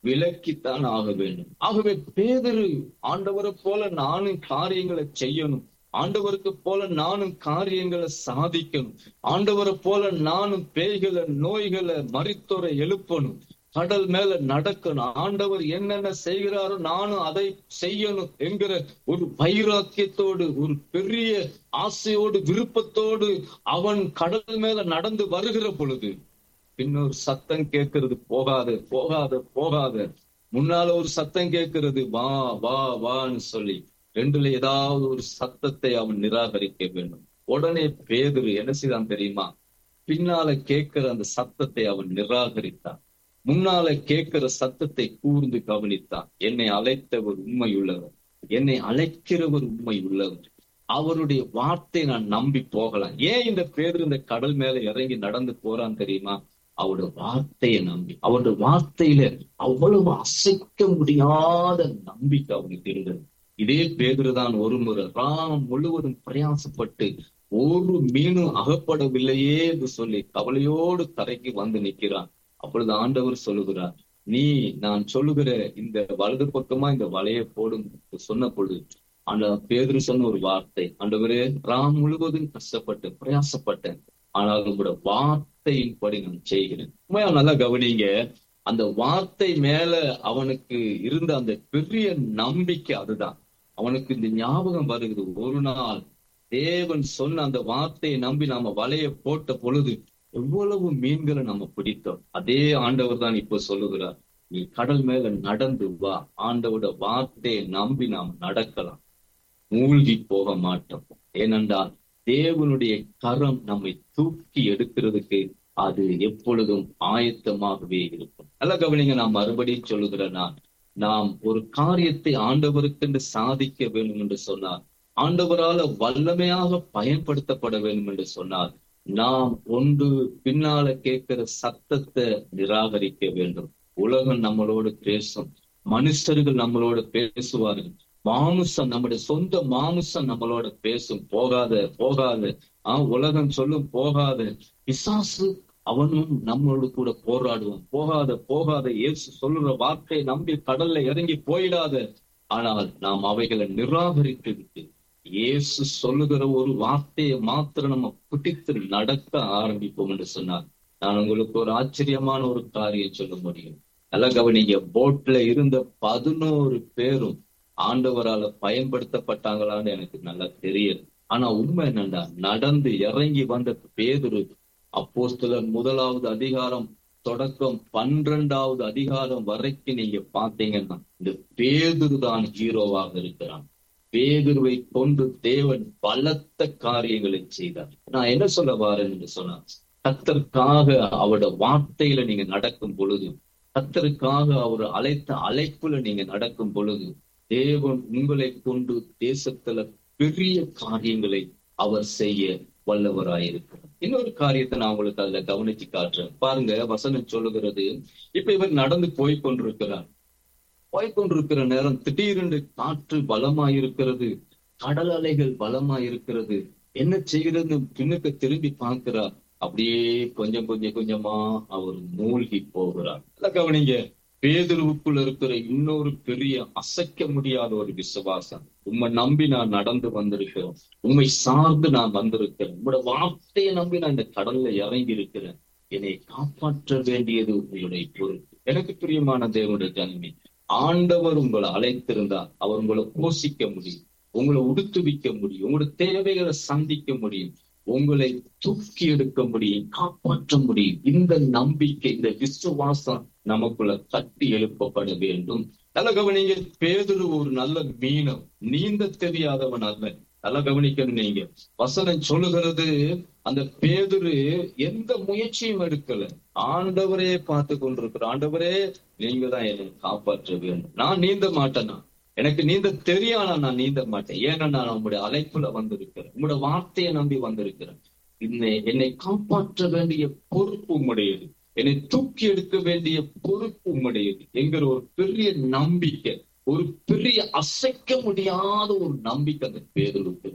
விலக்கித்தான் ஆக வேண்டும் ஆகவே பேதரு ஆண்டவரை போல நானும் காரியங்களை செய்யணும் ஆண்டவருக்கு போல நானும் காரியங்களை சாதிக்கணும் ஆண்டவரை போல நானும் பேய்களை நோய்களை மறித்தோரை எழுப்பணும் கடல் மேல நடக்கணும் ஆண்டவர் என்னென்ன செய்கிறாரோ நானும் அதை செய்யணும் என்கிற ஒரு வைராக்கியத்தோடு ஒரு பெரிய ஆசையோடு விருப்பத்தோடு அவன் கடல் மேல நடந்து வருகிற பொழுது இன்னொரு சத்தம் கேட்கிறது போகாத போகாத போகாத முன்னால ஒரு சத்தம் கேட்கிறது வா வா வான்னு சொல்லி ரெண்டுல ஏதாவது ஒரு சத்தத்தை அவன் நிராகரிக்க வேண்டும் உடனே பேதுரு என்ன செய்தான் தெரியுமா பின்னால கேட்கிற அந்த சத்தத்தை அவன் நிராகரித்தான் முன்னால கேட்கிற சத்தத்தை கூர்ந்து கவனித்தான் என்னை அழைத்தவர் உண்மை உள்ளவர் என்னை அழைக்கிறவர் உண்மை உள்ளவர் அவருடைய வார்த்தை நான் நம்பி போகலாம் ஏன் இந்த பேர் இந்த கடல் மேல இறங்கி நடந்து போறான் தெரியுமா அவருடைய வார்த்தையை நம்பி அவருடைய வார்த்தையில அவ்வளவு அசைக்க முடியாத நம்பிக்கை அவனுக்கு இருந்தது இதே பேதுருதான் ஒரு முறை ராம் முழுவதும் பிரயாசப்பட்டு ஒரு மீனும் அகப்படவில்லையே என்று சொல்லி கவலையோடு தரைக்கு வந்து நிற்கிறான் அப்பொழுது ஆண்டவர் சொல்லுகிறார் நீ நான் சொல்லுகிற இந்த வலது பக்கமா இந்த வலையை போடும் சொன்ன பொழுது அந்த பேதுரு சொன்ன ஒரு வார்த்தை ஆண்டவரே ராம் முழுவதும் கஷ்டப்பட்டேன் பிரயாசப்பட்டேன் ஆனால் உங்களோட வார்த்தையின்படி நான் செய்கிறேன் உண்மையா நல்லா கவனிங்க அந்த வார்த்தை மேல அவனுக்கு இருந்த அந்த பெரிய நம்பிக்கை அதுதான் அவனுக்கு இந்த ஞாபகம் வருகிறது ஒரு நாள் தேவன் சொன்ன அந்த வார்த்தையை நம்பி நாம வலைய போட்ட பொழுது எவ்வளவு மீன்களை நம்ம பிடித்தோம் அதே ஆண்டவர் தான் இப்ப சொல்லுகிறார் நீ கடல் மேல நடந்து வா ஆண்டவோட வார்த்தையை நம்பி நாம் நடக்கலாம் மூழ்கி போக மாட்டோம் ஏனென்றால் தேவனுடைய கரம் நம்மை தூக்கி எடுக்கிறதுக்கு அது எப்பொழுதும் ஆயத்தமாகவே இருக்கும் நல்ல கவனிங்க நான் மறுபடியும் சொல்லுகிற நான் நாம் ஒரு காரியத்தை ஆண்டவருக்கென்று சாதிக்க வேண்டும் என்று சொன்னார் ஆண்டவரால வல்லமையாக பயன்படுத்தப்பட வேண்டும் என்று சொன்னார் நாம் ஒன்று பின்னால கேட்கிற சத்தத்தை நிராகரிக்க வேண்டும் உலகம் நம்மளோடு பேசும் மனுஷர்கள் நம்மளோட பேசுவார்கள் மாமிசம் நம்முடைய சொந்த மாமிசம் நம்மளோட பேசும் போகாத போகாத ஆஹ் உலகம் சொல்லும் போகாத பிசாசு அவனும் நம்மளோடு கூட போராடுவான் போகாத போகாத இயேசு சொல்லுற வார்த்தையை நம்பி கடல்ல இறங்கி போயிடாத ஆனால் நாம் அவைகளை நிராகரித்து விட்டு இயேசு சொல்லுகிற ஒரு வார்த்தையை மாத்திரம் நம்ம பிடித்து நடக்க ஆரம்பிப்போம் என்று சொன்னார் நான் உங்களுக்கு ஒரு ஆச்சரியமான ஒரு காரியம் சொல்ல முடியும் நல்லா கவனிங்க போட்ல இருந்த பதினோரு பேரும் ஆண்டவரால பயன்படுத்தப்பட்டாங்களான்னு எனக்கு நல்லா தெரியுது ஆனா உண்மை என்னண்டா நடந்து இறங்கி வந்த பேதுரு அப்போஸ்தலர் முதலாவது அதிகாரம் தொடக்கம் பன்னிரெண்டாவது அதிகாரம் வரைக்கும் நீங்க பாத்தீங்கன்னா இந்த பேதுரு தான் ஹீரோவாக இருக்கிறான் பேதுருவை கொண்டு தேவன் பலத்த காரியங்களை செய்தார் நான் என்ன சொல்ல வாரேன் என்று சொன்னா கத்தருக்காக அவரோட வார்த்தையில நீங்க நடக்கும் பொழுது கத்தருக்காக அவர் அழைத்த அழைப்புல நீங்க நடக்கும் பொழுது தேவன் உங்களை கொண்டு தேசத்துல பெரிய காரியங்களை அவர் செய்ய வல்லவராயிருக்கிறார் இன்னொரு காரியத்தை நான் உங்களுக்கு அதுல கவனிச்சு காட்டுறேன் பாருங்க வசனம் சொல்லுகிறது இப்ப இவர் நடந்து போய் கொண்டிருக்கிறார் போய்கொண்டிருக்கிற நேரம் திடீரென்று காற்று பலமாயிருக்கிறது கடல் அலைகள் பலமாயிருக்கிறது என்ன செய்கிறது பின்னுக்கு திரும்பி பார்க்கிறார் அப்படியே கொஞ்சம் கொஞ்சம் கொஞ்சமா அவர் மூழ்கி போகிறார் கவனிங்க பேதுருவுக்குள்ள இருக்கிற இன்னொரு பெரிய அசைக்க முடியாத ஒரு விசுவாசம் உண்மை நம்பி நான் நடந்து வந்திருக்கிறேன் உண்மை சார்ந்து நான் வந்திருக்கிறேன் உங்களோட வார்த்தையை நம்பி நான் இந்த கடல்ல இறங்கி இருக்கிறேன் என்னை காப்பாற்ற வேண்டியது உங்களுடைய பொறுப்பு எனக்கு பிரியமான தேவனுடைய ஜனமே ஆண்டவர் உங்களை அழைத்திருந்தார் அவர் உங்களை போஷிக்க முடியும் உங்களை உடுத்துவிக்க முடியும் உங்களோட தேவைகளை சந்திக்க முடியும் உங்களை தூக்கி எடுக்க முடியும் காப்பாற்ற முடியும் இந்த நம்பிக்கை இந்த விசுவாசம் நமக்குள்ள தட்டி எழுப்பப்பட வேண்டும் நல்ல கவனிங்க பேதுரு ஒரு நல்ல மீனம் நீந்த தெரியாதவன் அல்ல நல்லா கவனிக்கணும் நீங்க வசனம் சொல்லுகிறது அந்த பேதுரு எந்த முயற்சியும் எடுக்கல ஆண்டவரே பார்த்து கொண்டிருக்கிற ஆண்டவரே நீங்க தான் என்னை காப்பாற்ற வேண்டும் நான் நீந்த மாட்டேனா எனக்கு நீந்த தெரியானா நான் நீந்த மாட்டேன் ஏன்னா நான் உங்களுடைய அழைப்புல வந்திருக்கிறேன் உங்களுடைய வார்த்தையை நம்பி வந்திருக்கிறேன் என்னை என்னை காப்பாற்ற வேண்டிய பொறுப்பு உங்களுடையது என்னை தூக்கி எடுக்க வேண்டிய பொறுப்பு உங்களுடையது என்கிற ஒரு பெரிய நம்பிக்கை ஒரு பெரிய அசைக்க முடியாத ஒரு நம்பிக்கை அந்த பேதலுக்கு இருந்தது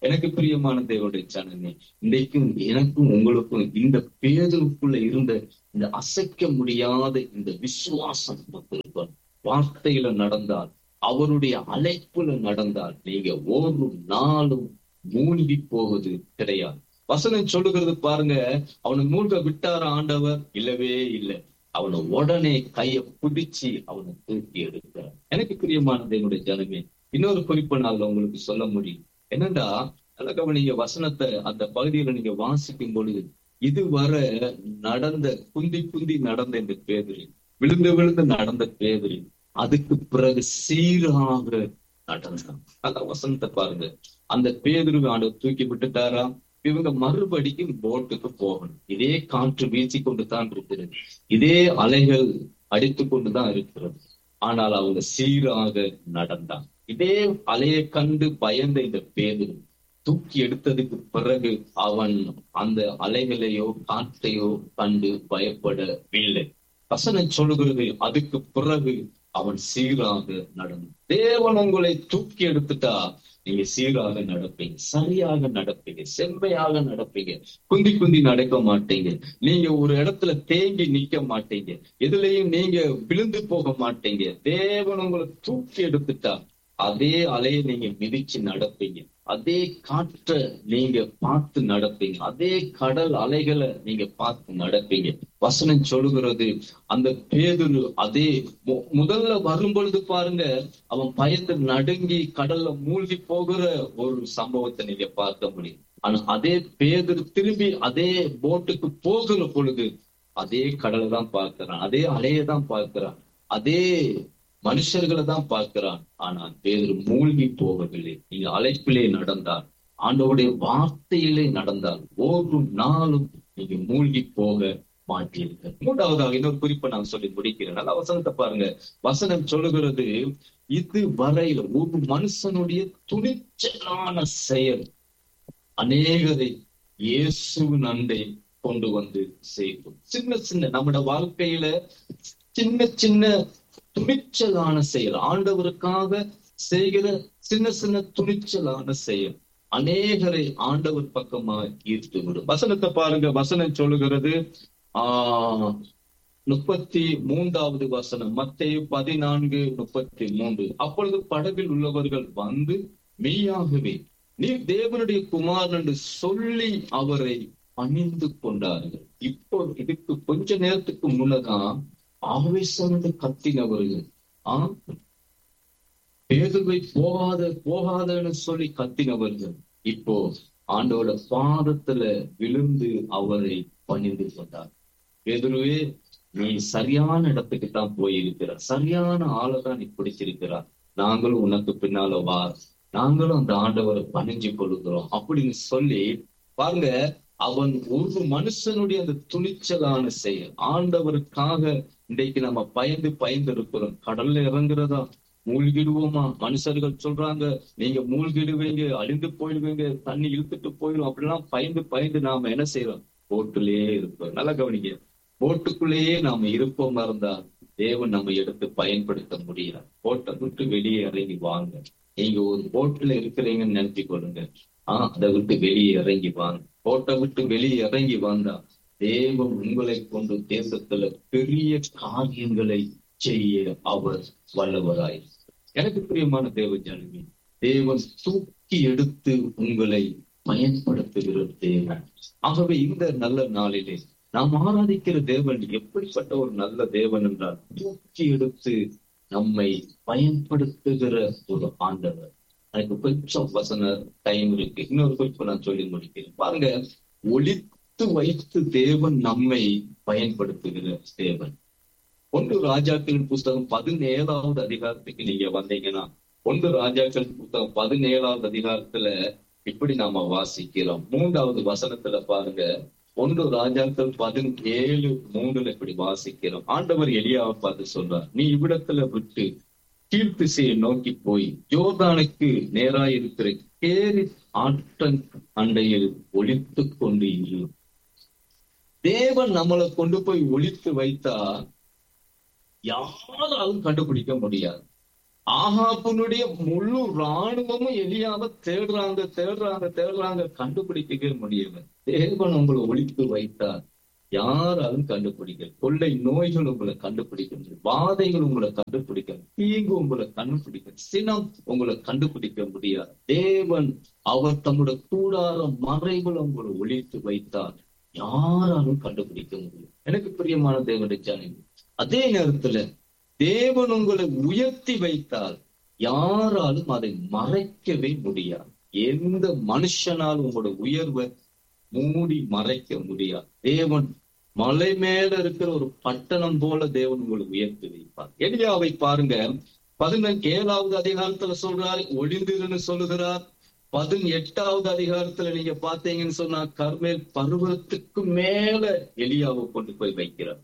எனக்கு பிரியமான தேவனுடைய சனமே இன்றைக்கும் எனக்கும் உங்களுக்கும் இந்த பேதலுக்குள்ள இருந்த இந்த அசைக்க முடியாத இந்த விசுவாசம் இருக்கும் வார்த்தையில நடந்தால் அவருடைய அழைப்புல நடந்தால் நீங்க ஒரு நாளும் மூழ்கி போவது கிடையாது வசனம் சொல்லுகிறது பாருங்க அவனை மூழ்க விட்டார ஆண்டவர் இல்லவே இல்லை அவனை உடனே கைய பிடிச்சு அவனை தூக்கி எடுக்கிறார் எனக்கு பிரியமானது என்னுடைய ஜனமே இன்னொரு குறிப்பை நான் உங்களுக்கு சொல்ல முடியும் என்னண்டா அழகா நீங்க வசனத்தை அந்த பகுதியில நீங்க வாசிக்கும் பொழுது இதுவரை நடந்த குந்தி குந்தி நடந்த இந்த பேதரி விழுந்து விழுந்து நடந்த பேதரி அதுக்கு பிறகு சீராக நடந்தான் அந்த வசனத்தை பாருங்க அந்த பேதுருவை ஆண்டவர் தூக்கி விட்டுட்டாரா இவங்க மறுபடிக்கும் போட்டுக்கு போகணும் இதே காற்று வீசி கொண்டு தான் இருக்கிறது இதே அலைகள் அடித்து கொண்டுதான் இருக்கிறது ஆனால் அவங்க சீராக நடந்தாங்க இதே அலையை கண்டு பயந்த இந்த பேதுரு தூக்கி எடுத்ததுக்கு பிறகு அவன் அந்த அலைகளையோ காற்றையோ கண்டு பயப்படவில்லை வசனம் சொல்லுகிறது அதுக்கு பிறகு அவன் சீராக நடந்தான் தேவன் உங்களை தூக்கி எடுத்துட்டா நீங்க சீராக நடப்பீங்க சரியாக நடப்பீங்க செம்மையாக நடப்பீங்க குந்தி குந்தி நடக்க மாட்டீங்க நீங்க ஒரு இடத்துல தேங்கி நிக்க மாட்டீங்க எதுலயும் நீங்க விழுந்து போக மாட்டீங்க தேவன் உங்களை தூக்கி எடுத்துட்டா அதே அலையை நீங்க மிதிச்சு நடப்பீங்க அதே காற்றை நீங்க பார்த்து நடப்பீங்க அதே கடல் அலைகளை நீங்க பார்த்து நடப்பீங்க வசனம் சொல்லுகிறது அந்த பேதுரு அதே முதல்ல வரும் பொழுது பாருங்க அவன் பயந்து நடுங்கி கடல்ல மூழ்கி போகிற ஒரு சம்பவத்தை நீங்க பார்க்க முடியும் ஆனா அதே பேதுரு திரும்பி அதே போட்டுக்கு போகிற பொழுது அதே கடலை தான் பார்க்கிறான் அதே அலையை தான் பார்க்கிறான் அதே மனுஷர்களை தான் பார்க்கிறான் ஆனால் பேதர் மூழ்கி போகவில்லை நீங்க அழைப்பிலே நடந்தால் ஆண்டவருடைய வார்த்தையிலே நடந்தால் ஒரு நாளும் நீங்க மூழ்கி போக மாட்டீர்கள் மூன்றாவதாக இன்னொரு குறிப்பை நான் சொல்லி முடிக்கிறேன் நல்ல வசனத்தை பாருங்க வசனம் சொல்லுகிறது இது வரையில ஒரு மனுஷனுடைய துணிச்சலான செயல் அநேகரை இயேசு நண்டை கொண்டு வந்து செய்யும் சின்ன சின்ன நம்மட வாழ்க்கையில சின்ன சின்ன துணிச்சலான செயல் ஆண்டவருக்காக செய்கிற சின்ன சின்ன துணிச்சலான செயல் அநேகரை ஆண்டவர் பக்கமா ஈர்த்து விடும் வசனத்தை பாருங்க வசனம் சொல்லுகிறது ஆஹ் முப்பத்தி மூன்றாவது வசனம் மத்திய பதினான்கு முப்பத்தி மூன்று அப்பொழுது படவில் உள்ளவர்கள் வந்து மெய்யாகவே நீ தேவனுடைய குமாரன் என்று சொல்லி அவரை பணிந்து கொண்டார்கள் இப்போ இதுக்கு கொஞ்ச நேரத்துக்கு முன்னதான் ஆவேசம் கத்தினவர்கள் ஆஹ் பேதுவை போகாத போகாதன்னு சொல்லி கத்தினவர்கள் இப்போ ஆண்டோட பாதத்துல விழுந்து அவரை பணிந்து கொண்டார் பேதுருவே நீ சரியான இடத்துக்கு தான் போயிருக்கிற சரியான ஆளை தான் நீ பிடிச்சிருக்கிறார் நாங்களும் உனக்கு பின்னால வா நாங்களும் அந்த ஆண்டவரை பணிஞ்சு கொள்கிறோம் அப்படின்னு சொல்லி பாருங்க அவன் ஒரு மனுஷனுடைய அந்த துணிச்சலான செயல் ஆண்டவருக்காக இன்றைக்கு நம்ம பயந்து பயந்து இருக்கிறோம் கடல்ல இறங்குறதா மூழ்கிடுவோமா மனுஷர்கள் சொல்றாங்க நீங்க மூழ்கிடுவீங்க அழிந்து போயிடுவீங்க தண்ணி இழுத்துட்டு போயிடும் அப்படிலாம் பயந்து பயந்து நாம என்ன செய்யறோம் போட்டுலயே இருப்போம் நல்லா கவனிங்க போட்டுக்குள்ளேயே நாம இருப்போமா இருந்தா தேவன் நம்ம எடுத்து பயன்படுத்த முடியாது போட்டை விட்டு வெளியே இறங்கி வாங்க நீங்க ஒரு போட்டுல இருக்கிறீங்கன்னு நினைச்சு கொள்ளுங்க ஆஹ் அதை விட்டு வெளியே இறங்கி வாங்க போட்டை விட்டு வெளியே இறங்கி வந்தா தேவன் உங்களை கொண்டு தேசத்துல பெரிய காரியங்களை செய்ய அவர் வல்லவராய் எனக்கு பிரியமான தேவ ஜனமே தேவன் தூக்கி எடுத்து உங்களை பயன்படுத்துகிற தேவன் ஆகவே இந்த நல்ல நாளிலே நாம் ஆராதிக்கிற தேவன் எப்படிப்பட்ட ஒரு நல்ல தேவன் என்றால் தூக்கி எடுத்து நம்மை பயன்படுத்துகிற ஒரு ஆண்டவர் எனக்கு கொஞ்சம் வசன டைம் இருக்கு இன்னொரு குறிப்பு நான் சொல்லி முடிக்கிறேன் பாருங்க ஒளித்து வைத்து தேவன் நம்மை பயன்படுத்துகிற தேவன் ஒன்று ராஜாக்களின் புஸ்தகம் பதினேழாவது அதிகாரத்துக்கு நீங்க வந்தீங்கன்னா ஒன்று ராஜாக்கள் புத்தகம் பதினேழாவது அதிகாரத்துல இப்படி நாம வாசிக்கிறோம் மூன்றாவது வசனத்துல பாருங்க ஒன்று ராஜாக்கள் பதினேழு மூணுல இப்படி வாசிக்கிறோம் ஆண்டவர் எலியாவை பார்த்து சொல்றார் நீ இவ்விடத்துல விட்டு கீழ்த்திசையை நோக்கி போய் யோர்தானுக்கு நேராய் இருக்கிற கேரி ஆற்றன் அண்டையில் ஒழித்து கொண்டு இரு தேவன் நம்மளை கொண்டு போய் ஒழித்து வைத்தா யாராலும் கண்டுபிடிக்க முடியாது ஆகாப்புனுடைய முழு ராணுவமும் எலியாவை தேடுறாங்க தேடுறாங்க தேடுறாங்க கண்டுபிடிக்கவே முடியல தேவன் உங்களை ஒழித்து வைத்தார் யாராலும் கண்டுபிடிக்க கொள்ளை நோய்கள் உங்களை கண்டுபிடிக்க முடியும் வாதைகள் உங்களை கண்டுபிடிக்க தீங்கு உங்களை கண்டுபிடிக்க சினம் உங்களை கண்டுபிடிக்க முடியாது தேவன் அவர் தம்முடைய கூடார மறைவில் உங்களை ஒழித்து வைத்தார் யாராலும் கண்டுபிடிக்க முடியும் எனக்கு பிரியமான தேவனுடைய ஜனங்க அதே நேரத்துல தேவன் உங்களை உயர்த்தி வைத்தால் யாராலும் அதை மறைக்கவே முடியாது எந்த மனுஷனாலும் உங்களோட உயர்வை மூடி மறைக்க முடியாது தேவன் மலை மேல இருக்கிற ஒரு பட்டணம் போல தேவன் உங்களை உயர்த்தி வைப்பார் எலியாவை பாருங்க பதினெட்டு ஏழாவது அதிகாரத்துல சொல்றாரு ஒளிந்திருன்னு சொல்லுகிறார் பதினெட்டாவது அதிகாரத்துல நீங்க பாத்தீங்கன்னு சொன்னா கர்மேல் பருவத்துக்கு மேல எலியாவை கொண்டு போய் வைக்கிறார்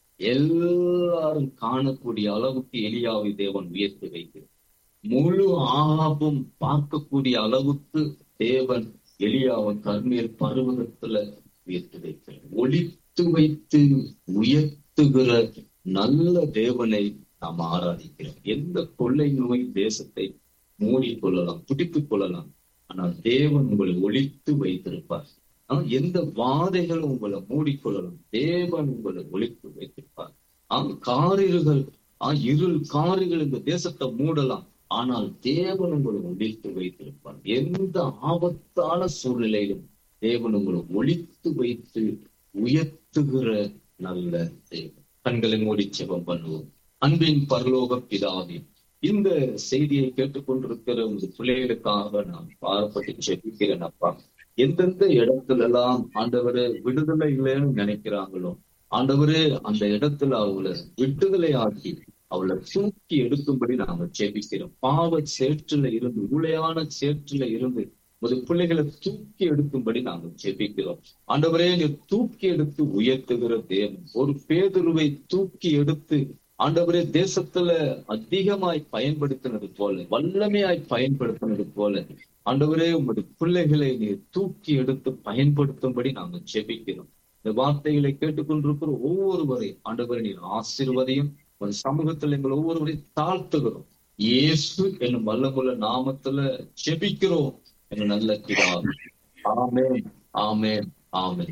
எல்லாரும் காணக்கூடிய அளவுக்கு எலியாவை தேவன் உயர்த்தி வைக்கிறார் முழு ஆபம் பார்க்கக்கூடிய அளவுக்கு தேவன் எலியாவை கர்மேல் பருவத்துல உயர்த்தி வைக்கிறார் ஒளித்து வைத்து உயர்த்துகிற நல்ல தேவனை நாம் ஆராதிக்கிறோம் எந்த கொள்ளை நோய் தேசத்தை மூடிக்கொள்ளலாம் பிடித்துக் கொள்ளலாம் ஆனால் தேவன் உங்களை ஒழித்து வைத்திருப்பார் ஆஹ் எந்த வாதைகளும் உங்களை மூடிக்கொள்ளலாம் தேவன் உங்களை ஒழித்து வைத்திருப்பார் ஆஹ் காரிர்கள் ஆஹ் இருள் காரிகள் இந்த தேசத்தை மூடலாம் ஆனால் தேவன் உங்களை ஒழித்து வைத்திருப்பார் எந்த ஆபத்தான சூழ்நிலையிலும் தேவன் உங்களை ஒழித்து வைத்து உயர்த்துகிற நல்ல தேவன் கண்களை மூடி செபம் பண்ணுவோம் அன்பின் பரலோக பிதாவே இந்த செய்தியை கேட்டுக்கொண்டிருக்கிற உங்க பிள்ளைகளுக்காக நான் பாரப்பட்டு செபிக்கிறேன் அப்பா எந்தெந்த இடத்துல எல்லாம் ஆண்டவரு விடுதலை இல்லைன்னு நினைக்கிறாங்களோ ஆண்டவரே அந்த இடத்துல அவளை விடுதலை ஆக்கி அவளை தூக்கி எடுக்கும்படி நாம ஜெபிக்கிறோம் பாவ சேற்றுல இருந்து உளையான சேற்றுல இருந்து ஒரு பிள்ளைகளை தூக்கி எடுக்கும்படி நாம ஜெபிக்கிறோம் ஆண்டவரே நீ தூக்கி எடுத்து உயர்த்துகிற தேவன் ஒரு பேதுருவை தூக்கி எடுத்து ஆண்டவரே தேசத்துல அதிகமாய் பயன்படுத்தினது போல வல்லமையாய் பயன்படுத்தினது போல ஆண்டவரே உங்களுடைய பிள்ளைகளை நீ தூக்கி எடுத்து பயன்படுத்தும்படி நாங்க ஜெபிக்கிறோம் இந்த வார்த்தைகளை கேட்டுக்கொண்டிருக்கிற ஒவ்வொருவரையும் ஆண்டவரை நீர் ஆசீர்வதையும் ஒரு சமூகத்துல எங்கள் ஒவ்வொருவரையும் தாழ்த்துகிறோம் இயேசு என்னும் வல்லமுள்ள நாமத்துல ஜெபிக்கிறோம் எங்க நல்ல பிதா ஆமேன் ஆமேன் ஆமேன்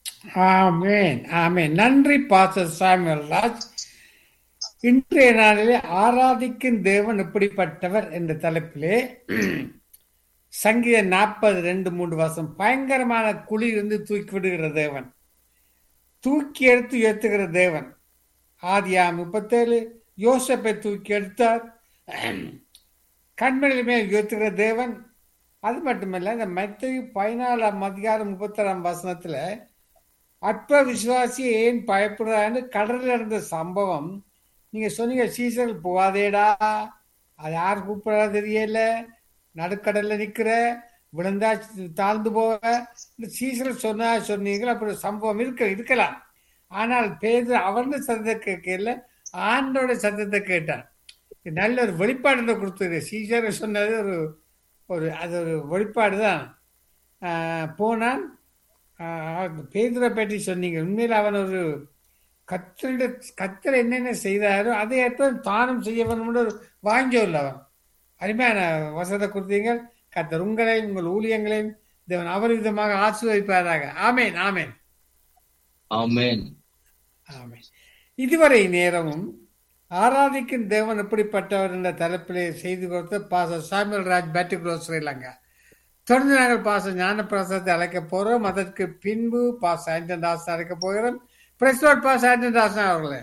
ஆமேன் ஆமேன் நன்றி பாச சாமுவேல் ராஜ் இன்றைய நாளிலே ஆராதிக்கும் தேவன் எப்படிப்பட்டவர் என்ற தலைப்பிலே சங்கீத நாற்பது ரெண்டு மூன்று வருஷம் பயங்கரமான குழியிலிருந்து தூக்கி விடுகிற தேவன் தூக்கி எடுத்து உயர்த்துகிற தேவன் ஆதியா முப்பத்தேழு யோசப்பை தூக்கி எடுத்தார் கண்மணில் மேல் உயர்த்துகிற தேவன் அது மட்டுமல்ல இந்த மத்திய பதினாலாம் அதிகாரம் முப்பத்தாறாம் வசனத்துல அற்ப விசுவாசி ஏன் பயப்படுறான்னு கடல்ல இருந்த சம்பவம் நீங்க சொன்னீங்க சீசர்கள் போகாதேடா அது யார் கூப்பிடறா தெரியல நடுக்கடல்ல நிக்கிற விழுந்தா தாழ்ந்து போக சீசர்கள் சொன்னா சொன்னீங்க அப்படி சம்பவம் இருக்க இருக்கலாம் ஆனால் பேர் அவர்ந்த சத்தத்தை கேட்கல ஆண்டோட சத்தத்தை கேட்டான் நல்ல ஒரு வெளிப்பாடு கொடுத்தது சீசர் சொன்னது ஒரு ஒரு அது ஒரு வெளிப்பாடு தான் போனான் பேதுரை பற்றி சொன்னீங்க உண்மையில் அவன் ஒரு கத்தரிட கத்தர் என்னென்ன செய்தாரோ அதை ஏற்ப தானம் செய்ய வேணும்னு ஒரு வாங்கியோல்ல அவன் அருமையான வசதி கொடுத்தீங்க கத்தர் உங்களையும் உங்கள் ஊழியங்களையும் தேவன் அவர் விதமாக ஆசீர்வதிப்பாராக ஆமேன் ஆமேன் ஆமேன் ஆமேன் இதுவரை நேரமும் ஆராதிக்கும் தேவன் எப்படிப்பட்டவர் என்ற தலைப்பிலே செய்து கொடுத்த பாச சாமியல் ராஜ் பேட்டிகுலோ ஸ்ரீலங்கா தொடர்ந்து நாங்கள் பாச ஞான பிரசாதத்தை அழைக்க போறோம் அதற்கு பின்பு பாச ஆண்டன் தாஸ் அழைக்க போகிறோம் பிரஸ்வாட் பாச ஆண்டன் தாஸ் அவர்களே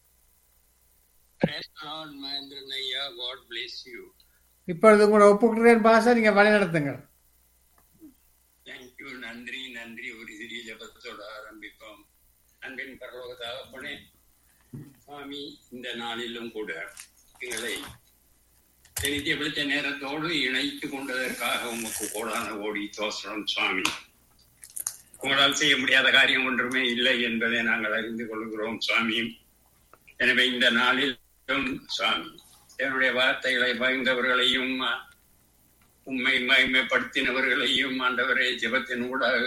இப்பொழுது உங்களை ஒப்புக்கிறேன் பாச நீங்க வழி நடத்துங்க தேங்க்யூ நன்றி நன்றி ஒரு சிறிய ஜபத்தோட ஆரம்பிப்போம் அன்பின் பரலோக தகப்பனே சுவாமி இந்த நாளிலும் கூட எங்களை தெரிவித்த விழித்த நேரத்தோடு இணைத்து கொண்டதற்காக உமக்கு கோடான ஓடி தோசனம் சுவாமி உங்களால் செய்ய முடியாத காரியம் ஒன்றுமே இல்லை என்பதை நாங்கள் அறிந்து கொள்கிறோம் சுவாமி எனவே இந்த நாளிலும் சுவாமி என்னுடைய வார்த்தைகளை பயந்தவர்களையும் உண்மை மகிமைப்படுத்தினவர்களையும் ஆண்டவரே ஜெபத்தின் ஊடாக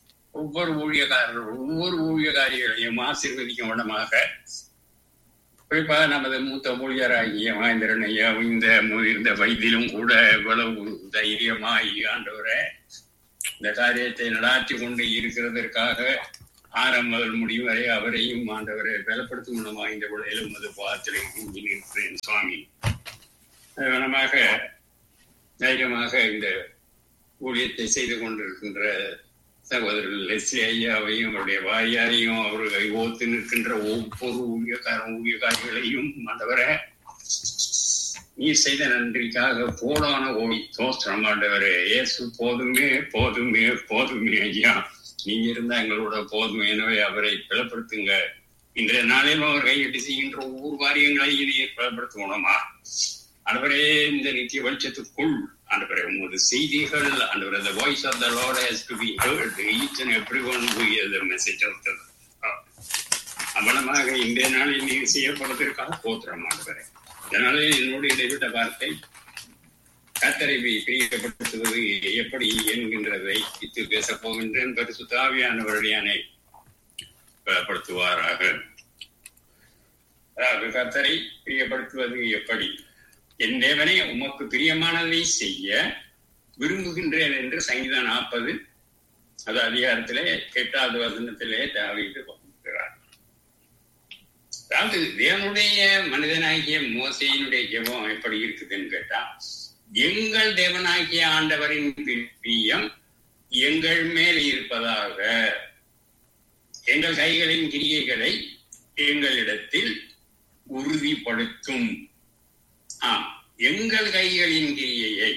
ஒவ்வொரு ஊழியக்காரர்கள் ஒவ்வொரு ஊழியக்காரிகளையும் ஆசீர்வதிக்கும் விடமாக குறிப்பாக நமது மூத்த ஊழியராகிய மகேந்திரன் ஐயா இந்த முதிர்ந்த வயதிலும் கூட இவ்வளவு தைரியமாய் ஆண்டவரை இந்த காரியத்தை நடாத்தி கொண்டு இருக்கிறதற்காக ஆரம்ப முதல் முடிவு வரை அவரையும் ஆண்டவரை பலப்படுத்தும் மூலமாக இந்த விளையிலும் அது பாத்திரை நிற்கிறேன் சுவாமி கவனமாக தைரியமாக இந்த ஊழியத்தை செய்து கொண்டிருக்கின்ற சகோதரர் லெஸ்லி ஐயாவையும் அவருடைய வாரியாரையும் அவர்களை ஓத்து நிற்கின்ற ஒவ்வொரு ஊழியக்கார ஊழியக்காரிகளையும் ஆண்டவரை நீ செய்த நன்றிக்காக போடான ஓடி தோஸ்திரம் ஆண்டவரே இயேசு போதுமே போதுமே போதுமே ஐயா நீங்க இருந்தா எங்களோட போதும் எனவே அவரை பலப்படுத்துங்க இன்றைய நாளிலும் அவர் கையிட்டு செய்கின்ற ஒவ்வொரு காரியங்களையும் நீர் பலப்படுத்தணுமா ஆண்டவரே இந்த நித்திய வெளிச்சத்துக்குள் ஆண்டவரே உமது செய்திகள் ஆண்டவரே the voice of the Lord has to be heard each and everyone who hears the message of the அவனமாக இன்றைய நாளில் நீர் செய்யப்படுவதற்காக போத்திரம் ஆண்டவரே இதனால என்னோடு இடைவிட்ட வார்த்தை கத்தரை பிரியப்படுத்துவது எப்படி என்கின்றதை இத்து பேசப் போகின்றேன் பரிசுத்தாவியானவருடையானை பலப்படுத்துவாராக அதாவது கத்தரை பிரியப்படுத்துவது எப்படி என் தேவனை உமக்கு பிரியமானதை செய்ய விரும்புகின்றேன் என்று சங்கீதம் நாற்பது அது அதிகாரத்திலே எட்டாவது வசனத்திலே தாவிட்டு கொண்டிருக்கிறார் அதாவது தேவனுடைய மனிதனாகிய மோசையினுடைய ஜெபம் எப்படி இருக்குதுன்னு கேட்டா எங்கள் தேவனாகிய ஆண்டவரின் பிரியம் எங்கள் மேல் இருப்பதாக எங்கள் கைகளின் கிரியைகளை எங்களிடத்தில் உறுதிப்படுத்தும் ஆம் எங்கள் கைகளின் கிரியையை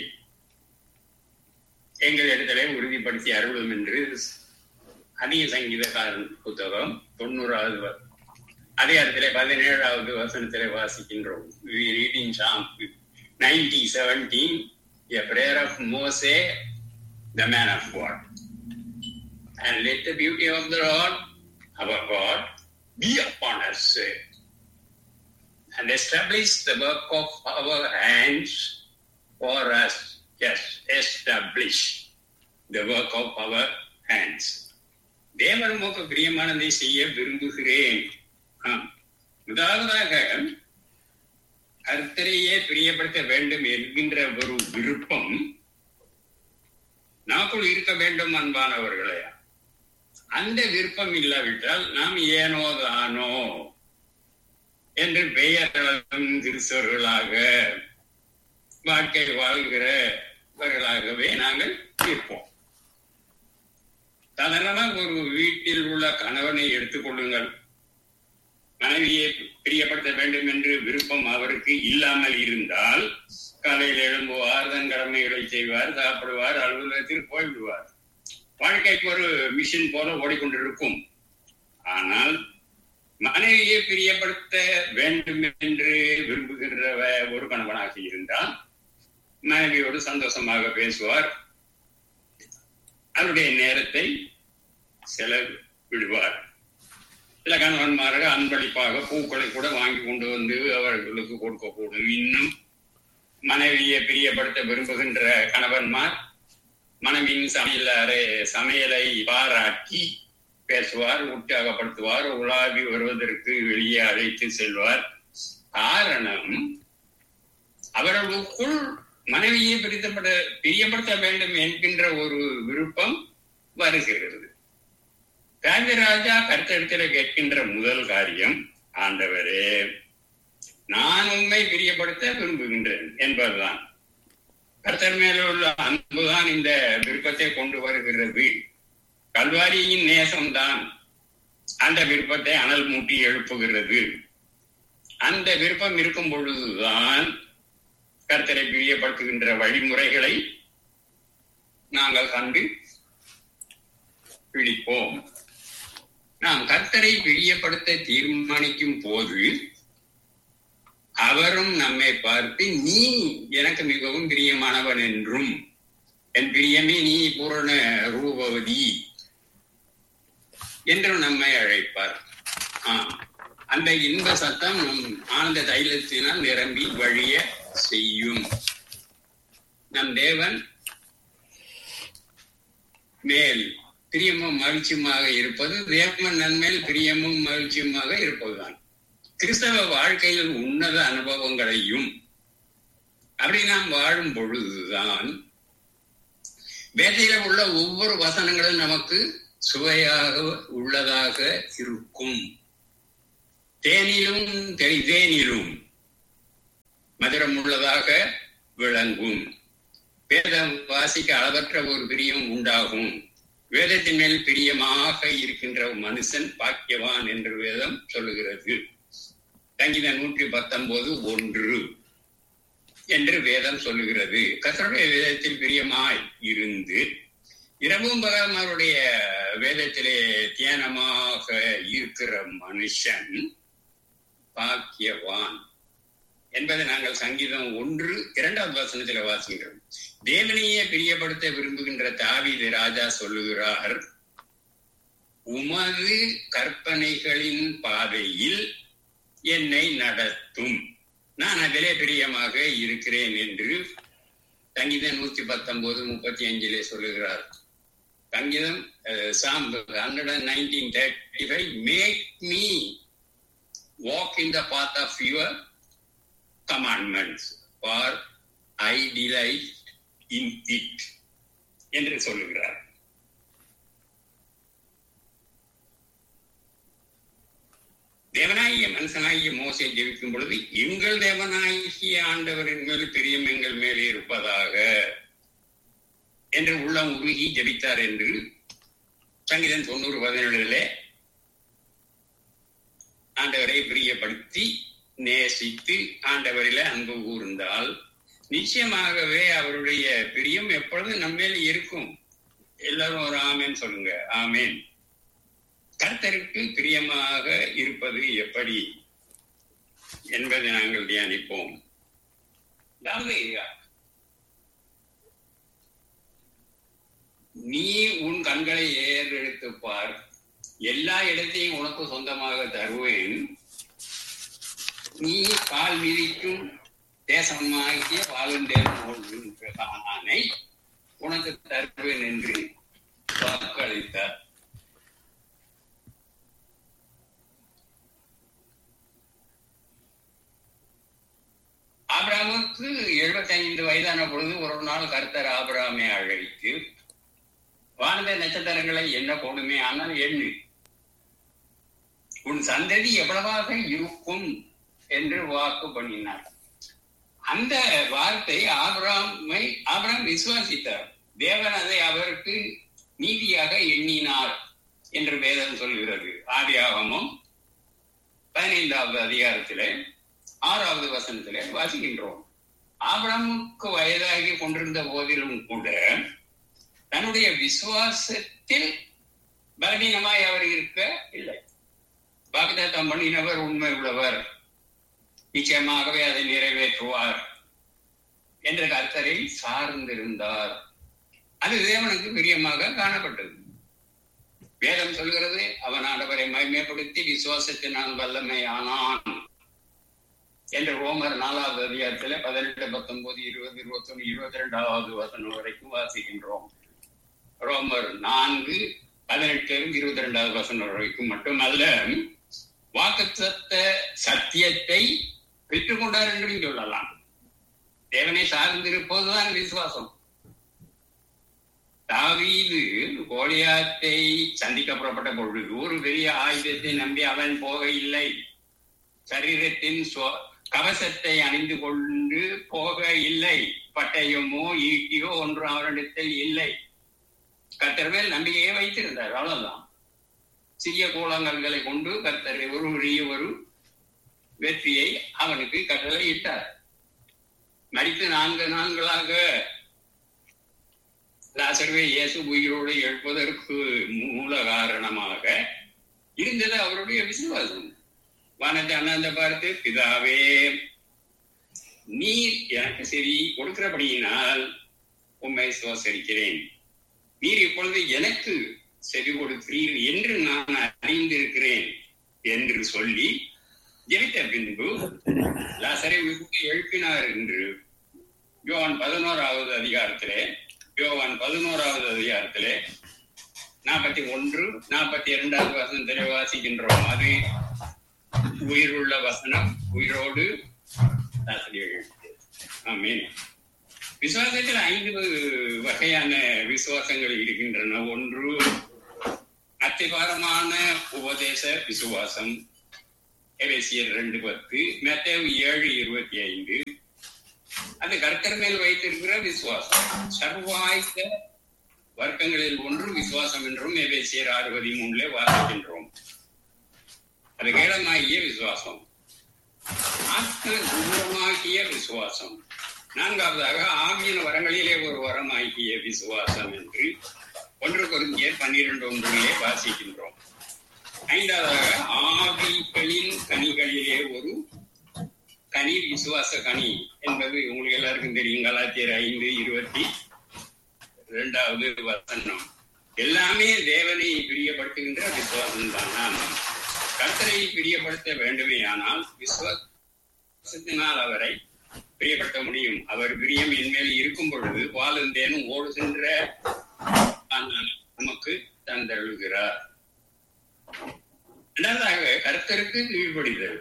எங்கள் இடத்துல உறுதிப்படுத்தி அருளும் என்று அதிக சங்கீதக்காரன் புத்தகம் தொண்ணூறாவது அதே இடத்துல பதினேழாவது வசனத்திலே வாசிக்கின்றோம் reading psalm ninety seventeen a prayer of Moses, the man of God. And let the beauty of the Lord, our God, be upon us and establish the work of our hands for us. Yes, establish the work of our hands. தேவன் உமக்கு பிரியமானதை செய்ய விரும்புகிறேன் முதலாவதாக கர்த்தரையே பிரியப்படுத்த வேண்டும் என்கின்ற ஒரு விருப்பம் நாக்குள் இருக்க வேண்டும் அன்பானவர்களே அந்த விருப்பம் இல்லாவிட்டால் நாம் ஏனோ தானோ என்று பெயர்களும் கிறிஸ்தவர்களாக வாழ்க்கை வாழ்கிறவர்களாகவே நாங்கள் இருப்போம் சாதாரணமாக ஒரு வீட்டில் உள்ள கணவனை எடுத்துக்கொள்ளுங்கள் மனைவியை பிரியப்படுத்த வேண்டும் என்று விருப்பம் அவருக்கு இல்லாமல் இருந்தால் காலையில் எழும்புவார் தன் கடமைகளை செய்வார் சாப்பிடுவார் அலுவலகத்தில் போய்விடுவார் வாழ்க்கைக்கு ஒரு மிஷின் போல ஓடிக்கொண்டிருக்கும் ஆனால் மனைவியை பிரியப்படுத்த வேண்டும் என்று விரும்புகின்ற ஒரு கணவனாக இருந்தால் மனைவியோடு சந்தோஷமாக பேசுவார் அவருடைய நேரத்தை செலவிடுவார் சில கணவன்மார்கள் அன்பளிப்பாக பூக்களை கூட வாங்கி கொண்டு வந்து அவர்களுக்கு கொடுக்கக்கூடும் இன்னும் மனைவியை பிரியப்படுத்த விரும்புகின்ற கணவன்மார் மனைவியின் சமையல் அறை சமையலை பாராட்டி பேசுவார் உற்சாகப்படுத்துவார் உலாவி வருவதற்கு வெளியே அழைத்து செல்வார் காரணம் அவர்களுக்குள் மனைவியை பிரித்தப்பட பிரியப்படுத்த வேண்டும் என்கின்ற ஒரு விருப்பம் வருகிறது ராஜராஜா கருத்தெடுத்துல கேட்கின்ற முதல் காரியம் ஆண்டவரே நான் உண்மை பிரியப்படுத்த விரும்புகின்றேன் என்பதுதான் கர்த்தர் மேல உள்ள அன்புதான் இந்த விருப்பத்தை கொண்டு வருகிறது கல்வாரியின் நேசம்தான் அந்த விருப்பத்தை அனல் மூட்டி எழுப்புகிறது அந்த விருப்பம் இருக்கும் பொழுதுதான் கர்த்தரை பிரியப்படுத்துகின்ற வழிமுறைகளை நாங்கள் கண்டு பிடிப்போம் நாம் கர்த்தரை பிரியப்படுத்த தீர்மானிக்கும் போது அவரும் நம்மை பார்த்து நீ எனக்கு மிகவும் பிரியமானவன் என்றும் என் பிரியமே நீ பூரண ரூபவதி என்றும் நம்மை அழைப்பார் ஆம் அந்த இன்ப சத்தம் நம் ஆனந்த தைலத்தினால் நிரம்பி வழிய செய்யும் நம் தேவன் மேல் பிரியமும் மகிழ்ச்சியுமாக இருப்பது தேவன் நன்மேல் பிரியமும் மகிழ்ச்சியுமாக இருப்பதுதான் கிறிஸ்தவ வாழ்க்கையில் உன்னத அனுபவங்களையும் அப்படி நாம் வாழும் பொழுதுதான் வேதையில உள்ள ஒவ்வொரு வசனங்களும் நமக்கு சுவையாக உள்ளதாக இருக்கும் தேனிலும் தெரி- தேனிலும் மதுரம் உள்ளதாக விளங்கும் வேதம் வாசிக்க அளவற்ற ஒரு பிரியம் உண்டாகும் வேதத்தின் மேல் பிரியமாக இருக்கின்ற மனுஷன் பாக்கியவான் என்று வேதம் சொல்லுகிறது சங்கீத நூற்றி பத்தொன்பது ஒன்று என்று வேதம் சொல்லுகிறது கர்த்தருடைய வேதத்தில் பிரியமாய் இருந்து இரவும் பகலும் அவருடைய வேதத்திலே தியானமாக இருக்கிற மனுஷன் பாக்கியவான் என்பதை நாங்கள் சங்கீதம் ஒன்று இரண்டாவது வசனத்தில் வாசிக்கிறோம் தேவனையே பிரியப்படுத்த விரும்புகின்ற தாவீது ராஜா சொல்லுகிறார் உமது கற்பனைகளின் பாதையில் என்னை நடத்தும் நான் அதிலே பிரியமாக இருக்கிறேன் என்று சங்கீதம் நூத்தி பத்தொன்பது முப்பத்தி அஞ்சிலே சொல்லுகிறார் சங்கீதம் psalm hundred and nineteen thirty five make me walk in the path of your commandments for I delight in it என்று சொல்லுகிறார் தேவனாகிய மனுஷனாகிய மோசை ஜெபிக்கும் பொழுது எங்கள் தேவனாகிய ஆண்டவரின் மேல் பிரியம் எங்கள் மேல் இருப்பதாக என்று உள்ளம் உருகி ஜெபித்தார் என்று சங்கீதம் தொண்ணூறு பதினேழுல ஆண்டவரை பிரியப்படுத்தி நேசித்து ஆண்டவரில அன்பு கூர்ந்தால் நிச்சயமாகவே அவருடைய பிரியம் எப்பொழுதும் நம்மேல் இருக்கும் எல்லாரும் ஒரு ஆமேன் சொல்லுங்க ஆமேன் கர்த்தருக்கு பிரியமாக இருப்பது எப்படி என்பதை நாங்கள் தியானிப்போம் அதாவது நீ உன் கண்களை ஏறெடுத்து பார் எல்லா இடத்தையும் உனக்கு சொந்தமாக தருவேன் நீ கால் விதிக்கும் தேசமாகிய வாழுந்தேனை உனக்கு தருவேன் என்று வாக்களித்தார் ஆபிராமுக்கு எழுபத்தி ஐந்து வயதான பொழுது ஒரு நாள் கர்த்தர் ஆபிராமை அழைத்து வானத நட்சத்திரங்களை என்ன கொடுமே ஆனால் எண்ணு உன் சந்ததி எவ்வளவாக இருக்கும் என்று வாக்கு பண்ணினார் அந்த வார்த்தை ஆபிராமை ஆபிராம் விசுவாசித்தார் தேவன் அதை அவருக்கு நீதியாக எண்ணினார் என்று வேதம் சொல்கிறது ஆதியாகமும் பதினைந்தாவது அதிகாரத்திலே ஆறாவது வசனத்திலே வாசிக்கின்றோம் ஆபிரமுக்கு வயதாகி கொண்டிருந்த போதிலும் கூட தன்னுடைய விசுவாசத்தில் பலவீனமாய் அவர் இருக்க இல்லை வாக்குத்தத்தம் பண்ணினவர் உண்மை உள்ளவர் நிச்சயமாகவே அதை நிறைவேற்றுவார் என்ற கர்த்தரை சார்ந்திருந்தார் அது தேவனுக்கு பிரியமாக காணப்பட்டது வேதம் சொல்கிறது அவன் ஆண்டவரை மகிமைப்படுத்தி விசுவாசத்தினால் வல்லமை ஆனான் என்று ரோமர் நாலாவது அதிகாரத்துல பதினெட்டு பத்தொன்பது இருபது இருபத்தி ஒண்ணு இருபத்தி ரெண்டாவது வசனம் வரைக்கும் வாசிக்கின்றோம் ரோமர் நான்கு பதினெட்டு இருபத்தி ரெண்டாவது வசனம் வரைக்கும் மட்டுமல்ல வாக்குத்த சத்தியத்தை பெற்றுக்கொண்டார் என்று சொல்லலாம் தேவனை சார்ந்திருப்பதுதான் விசுவாசம் தாவீது கோலியாத்தை சந்திக்க புறப்பட்ட பொழுது ஒரு பெரிய ஆயுதத்தை நம்பி அவன் போக இல்லை சரீரத்தின் கவசத்தை அணிந்து கொண்டு போக இல்லை பட்டயமோ ஈட்டியோ ஒன்று அவரிடத்தில் இல்லை கர்த்தர் மேல் நம்பிக்கையை வைத்திருந்தார் அவ்வளவுதான் சிறிய கூழங்கல்களை கொண்டு கர்த்தர் ஒரு உரிய ஒரு வெற்றியை அவனுக்கு கட்டளை இட்டார் மடித்து நான்கு நான்களாக லாசர்வே இயேசு உயிரோடு எழுப்பதற்கு மூல காரணமாக இருந்தது அவருடைய விசுவாசம் வானத்தை அண்ணாந்த பார்த்து பிதாவே நீர் எனக்கு சரி கொடுக்கிறபடியினால் உண்மை சுவாசரிக்கிறேன் நீர் இப்பொழுது எனக்கு செவி கொடுக்கிறீர் என்று நான் அறிந்திருக்கிறேன் என்று சொல்லி ஜெயித்த பின்பு லாசரை விட்டு எழுப்பினார் என்று யோவான் பதினோராவது அதிகாரத்திலே யோவான் பதினோராவது அதிகாரத்திலே நாற்பத்தி ஒன்று நாற்பத்தி இரண்டாவது வசனத்திலே வாசிக்கின்றோம் அது உயிருள்ள வசனம் உயிரோடு ஆசிரியர் ஆமீன் விசுவாசத்தில் ஐந்து வகையான விசுவாசங்கள் இருக்கின்றன ஒன்று அத்திவாரமான உபதேச விசுவாசம் எபேசியர் ரெண்டு பத்து மெத்தேவ் ஏழு இருபத்தி ஐந்து அது கர்த்தர் மேல் வைத்திருக்கிற விசுவாசம் சர்வாயுத வர்க்கங்களில் ஒன்று விசுவாசம் என்றும் எபேசியர் ஆறு பதிமூணுல வாசிக்கின்றோம் அது கேடமாகிய விசுவாசம் ஆத்ம தூரமாகிய விசுவாசம் நான்காவதாக ஆவியின் வரங்களிலே ஒரு வரமாகிய விசுவாசம் என்று ஒன்று பொருந்திய பன்னிரண்டு ஒன்றிலே வாசிக்கின்றோம் ஐந்தாவதாக ஆவிகளின் கனிகளிலே ஒரு கனி விசுவாச கனி என்பது உங்களுக்கு எல்லாருக்கும் தெரியும் கலாத்தியர் ஐந்து இருபத்தி இரண்டாவது வசனம் எல்லாமே தேவனை பிரியப்படுத்துகின்ற விசுவாசம் தான் நாம் கர்த்தரை பிரியப்படுத்த வேண்டுமே ஆனால் விசுவாசத்தினால் அவரை பிரியப்படுத்த முடியும் அவர் பிரியம் என்மேல் இருக்கும் பொழுது பாலும் தேனும் ஓடு சென்ற நமக்கு தந்தருகிறார் இரண்டாவதாக கர்த்தருக்கு கீழ்ப்படிதல்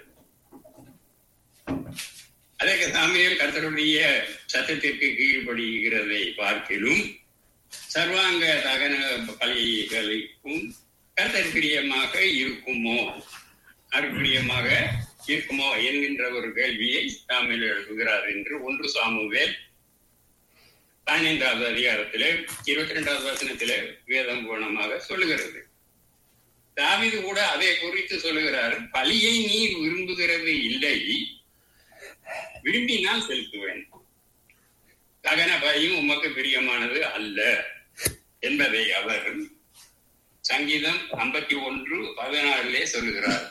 அதற்கு சாமியல் கர்த்தருடைய சத்தத்திற்கு கீழ்ப்படுகிறதை பார்க்கிலும் சர்வாங்க தகன பலிகளுக்கும் கர்த்தர் பிரியமாக இருக்குமோ அருப்பிரியமாக இருக்குமோ என்கின்ற ஒரு கேள்வியை சாமியில் எழுதுகிறார் என்று ஒன்று சாமுவேல் பதினைந்தாவது அதிகாரத்திலே இருபத்தி ரெண்டாவது வசனத்திலே வேதம் பூர்ணமாக சொல்லுகிறது தாவிது கூட அதை குறித்து சொல்லுகிறார் பலியை நீ விரும்புகிறது இல்லை விரும்பினால் செலுத்துவேன் தகன பலியும் உமக்கு பிரியமானது அல்ல என்பதை அவர் சங்கீதம் ஐம்பத்தி ஒன்று பதினாறிலே சொல்லுகிறார்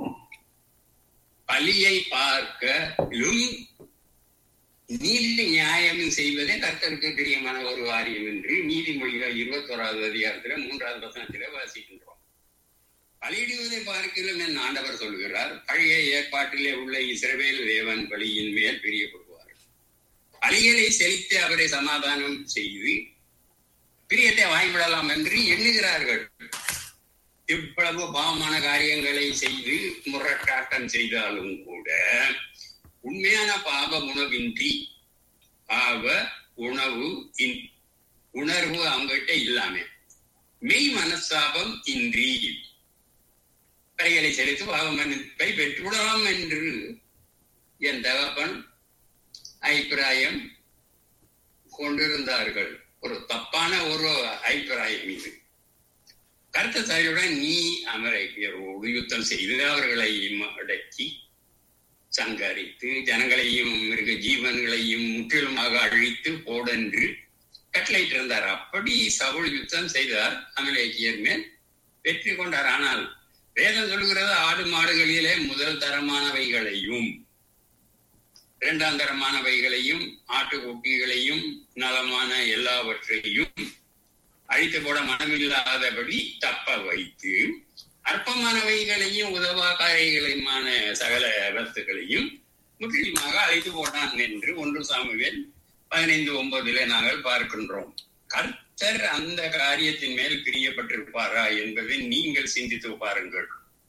பலியை பார்க்கலும் நீதி நியாயம் செய்வதே கர்த்தருக்கு பிரியமான ஒரு வாரியம் என்று நீதிமொழிகள் இருபத்தோராவது அதிகாரத்துல மூன்றாவது வசனத்தில வாசிக்கின்றோம் பலியிடுவதை பார்க்கிறோம் என் ஆண்டவர் சொல்கிறார் பழைய ஏற்பாட்டிலே உள்ள இஸ்ரவேல் தேவன் பலியின் மேல் பிரியப்படுவார் பலிகளை செலுத்தி அவரை சமாதானம் செய்து பிரியத்தை வாங்கிவிடலாம் என்று எண்ணுகிறார்கள் இவ்வளவு பாவமான காரியங்களை செய்து முரட்டாட்டம் செய்தாலும் கூட உண்மையான பாவ உணவின்றி பாவ உணவு உணர்வு அவங்ககிட்ட இல்லாம மெய் மனஸ்தாபம் இன்றி கைகளை செலுத்து பாவ மன்னிப்பை பெற்றுவிடலாம் என்று என் தகப்பன் அபிப்பிராயம் கொண்டிருந்தார்கள் ஒரு தப்பான ஒரு அபிப்பிராயம் இது கருத்த தாயுடன் நீ அமெரிக்கரோடு யுத்தம் செய்து அவர்களை அடக்கி சங்கரித்து ஜனங்களையும் மிருக ஜீவன்களையும் முற்றிலுமாக அழித்து போடென்று கட்டளையிட்டிருந்தார் அப்படி சவுள் யுத்தம் செய்தார் அமலேக்கியர் மேல் வெற்றி கொண்டார் ஆனால் வேதம் சொல்கிறது ஆடு மாடுகளிலே முதல் தரமானவைகளையும் இரண்டாம் தரமானவைகளையும் ஆட்டுக்குட்டிகளையும் நலமான எல்லாவற்றையும் அழித்து போட மனமில்லாதபடி தப்ப வைத்து அற்பமானவைகளையும் உதவாக்காரிகளையுமான சகல வஸ்துகளையும் முற்றிலுமாக அழைத்து போனான் என்று ஒன்று சாமுவேல் பதினைந்து ஒன்பதுல நாங்கள் பார்க்கின்றோம் கர்த்தர் அந்த காரியத்தின் மேல் பிரியப்பட்டிருப்பாரா என்பதை நீங்கள் சிந்தித்து பாருங்கள்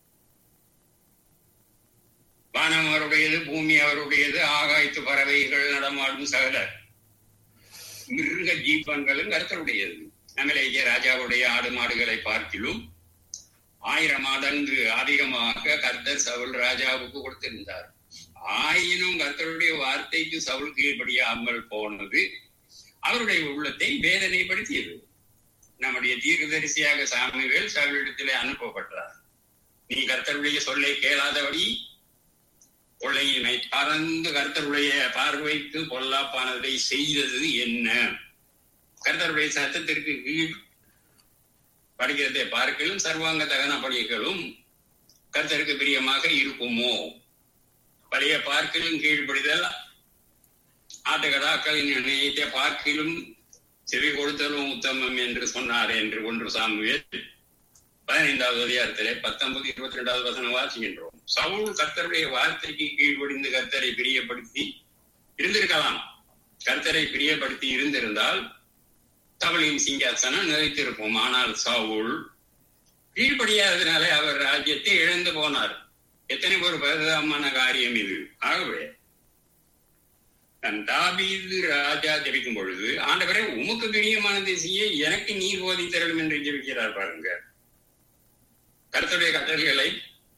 வானம் அவருடையது பூமி அவருடையது ஆகாய்த்து பறவைகள் நடமாடும் சகல மிருக ஜீவன்களும் கர்த்தருடையது நம்மளேய ராஜாவுடைய ஆடு மாடுகளை பார்க்கிலும் ஆயிரம் மடங்கு அதிகமாக கர்த்தர் சவுல் ராஜாவுக்கு கொடுத்திருந்தார் ஆயினும் கர்த்தருடைய வார்த்தைக்கு சவுல் கீழ்படியாமல் போனது அவருடைய உள்ளத்தை வேதனைப்படுத்தியது நம்முடைய தீர்க்கதரிசியாக சாமிவேல் சவுலிடத்திலே அனுப்பப்பட்டார் நீ கர்த்தருடைய சொல்லை கேளாதபடி கொள்ளையினை பறந்து கர்த்தருடைய பார்வைக்கு பொல்லாப்பானதை செய்தது என்ன கர்த்தருடைய சத்தத்திற்கு கீழ் படிக்கிறதை பார்க்கலும் சர்வாங்க தகன பணிகளும் கர்த்தருக்கு பிரியமாக இருக்குமோ பழைய பார்க்கிலும் கீழ்ப்படிதல் ஆட்டுக்கடாக்களின் இணையத்தை பார்க்கிலும் செவி கொடுத்தலும் உத்தமம் என்று சொன்னார் என்று ஒன்று சாமுவேல் பதினைந்தாவது அதிகாரத்திலே பத்தொன்பது இருபத்தி ரெண்டாவது வசனம் வாசிக்கின்றோம் சவுல் கர்த்தருடைய வார்த்தைக்கு கீழ்ப்படிந்து கர்த்தரை பிரியப்படுத்தி இருந்திருக்கலாம் கர்த்தரை பிரியப்படுத்தி இருந்திருந்தால் சவுளின் சிங்காசனம் நிலைத்திருப்போம் ஆனால் சவுல் கீழ்ப்படியாததினாலே அவர் ராஜ்யத்தை இழந்து போனார் எத்தனை ஒரு பரிதாபமான காரியம் இது ஆகவே தன் தாபீது ராஜா ஜெபிக்கும் பொழுது ஆண்டவரே உமக்கு பிரியமானதை செய்ய எனக்கு நீர் போதித்தரலும் என்று ஜெபிக்கிறார் பாருங்க கருத்துடைய கட்டளைகளை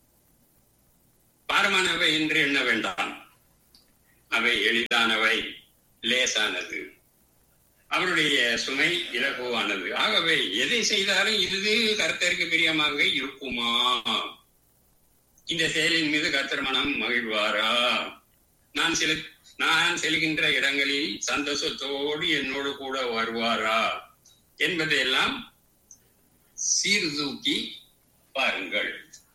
பாரமானவை என்று எண்ண வேண்டாம் அவை எளிதானவை லேசானது அவருடைய சுமை இலகுவானது ஆகவே எதை செய்தாலும் இது கர்த்தருக்கு பிரியமாக இருக்குமா இந்த செயலின் மீது கர்த்தர் மனம் மகிழ்வாரா நான் சில நான் செல்கின்ற இடங்களில் சந்தோஷத்தோடு என்னோடு கூட வருவாரா என்பதையெல்லாம் சீர்தூக்கி பாருங்கள்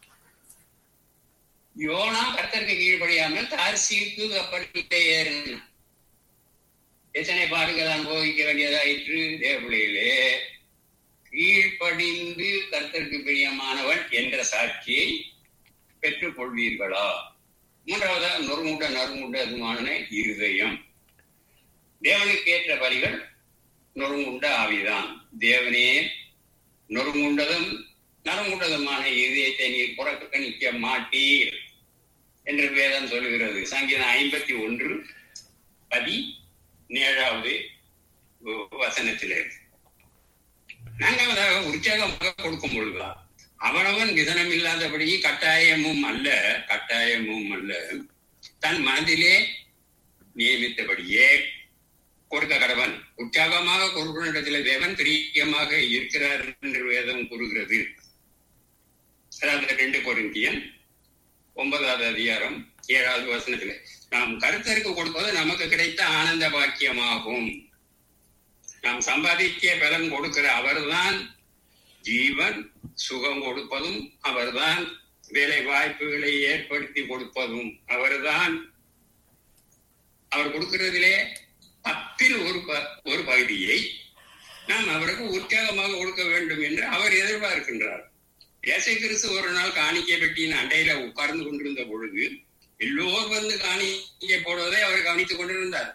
யோனா கர்த்தருக்கு கீழ்ப்படியாமல் தார்சீக்கு கப்பலிலே ஏறினான் எத்தனை பாடுகள் அனுபவிக்க வேண்டியதாயிற்று தேவபிள்ளையிலே கீழ்ப்படிந்து கர்த்தருக்கு பிரியமானவன் என்ற சாட்சியை பெற்றுக் கொள்வீர்களா மூன்றாவதாக நொறுமுண்ட நறுமுண்ட அதுமான இருதயம் தேவனுக்கு ஏற்ற பலிகள் நொறுங்குண்ட ஆவிதான் தேவனே நொறுங்குண்டதும் நறுங்குண்டதுமான இதயத்தை நீர் புறக்கணிக்க மாட்டீர் என்று வேதம் சொல்லுகிறது சங்கீதம் ஐம்பத்தி ஒன்று பதி ஏழாவது வசனத்திலே நான்காவதாக உற்சாகமாக கொடுக்கும் பொழுதுதான் அவனவன் விதனம் இல்லாதபடி கட்டாயமும் அல்ல கட்டாயமும் அல்ல தன் மனதிலே நியமித்தபடியே கொடுக்க கடவன் உற்சாகமாக கொடுக்கிற தேவன் பிரியமாக இருக்கிறார் என்று வேதம் கூறுகிறது அதாவது ரெண்டு கொரிந்தியன் ஒன்பதாவது அதிகாரம் ஏழாவது வசனத்திலே நாம் கருத்தருக்கு கொடுப்பது நமக்கு கிடைத்த ஆனந்த பாக்கியமாகும் நாம் சம்பாதிக்க பலன் கொடுக்கிற அவர்தான் ஜீவன் சுகம் கொடுப்பதும் அவர்தான் வேலை வாய்ப்புகளை ஏற்படுத்தி கொடுப்பதும் அவர்தான் அவர் கொடுக்கிறதிலே பத்தில் ஒரு ஒரு பகுதியை நாம் அவருக்கு உற்சாகமாக கொடுக்க வேண்டும் என்று அவர் எதிர்பார்க்கின்றார் இயேசை கிறிஸ்து ஒரு நாள் காணிக்கை பெட்டியின் அண்டையில உட்கார்ந்து கொண்டிருந்த பொழுது எல்லோர் வந்து காணிக்கை போடுவதை அவர் கவனித்துக் கொண்டிருந்தார்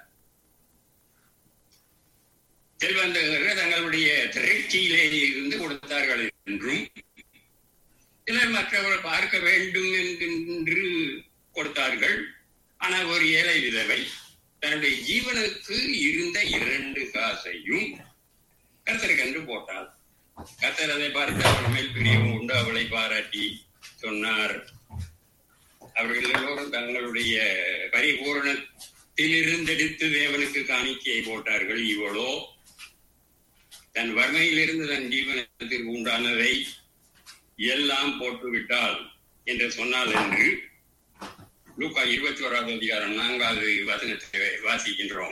செல்வந்தர்கள் தங்களுடைய திரைச்சியிலே இருந்து கொடுத்தார்கள் என்றும் சிலர் மற்றவர்கள் பார்க்க வேண்டும் என்று கொடுத்தார்கள் ஆனால் ஒரு ஏழை விதவை தன்னுடைய ஜீவனுக்கு இருந்த இரண்டு காசையும் கத்தருக்கு போட்டாள் கத்தர் அதை பார்த்து அவள் மேல் பிரியவும் உண்டு அவளை பாராட்டி சொன்னார் அவர்கள் எல்லோரும் தங்களுடைய பரிபூரணத்தில் இருந்தெடுத்து தேவனுக்கு காணிக்கையை போட்டார்கள் இவளோ தன் வறுமையிலிருந்து தன் ஜீவனத்திற்கு உண்டானதை எல்லாம் போட்டுவிட்டாள் என்று சொன்னால் என்று லூக்கா இருபத்தி ஓராவது அதிகாரம் நான்காவது வசனத்தை வாசிக்கின்றோம்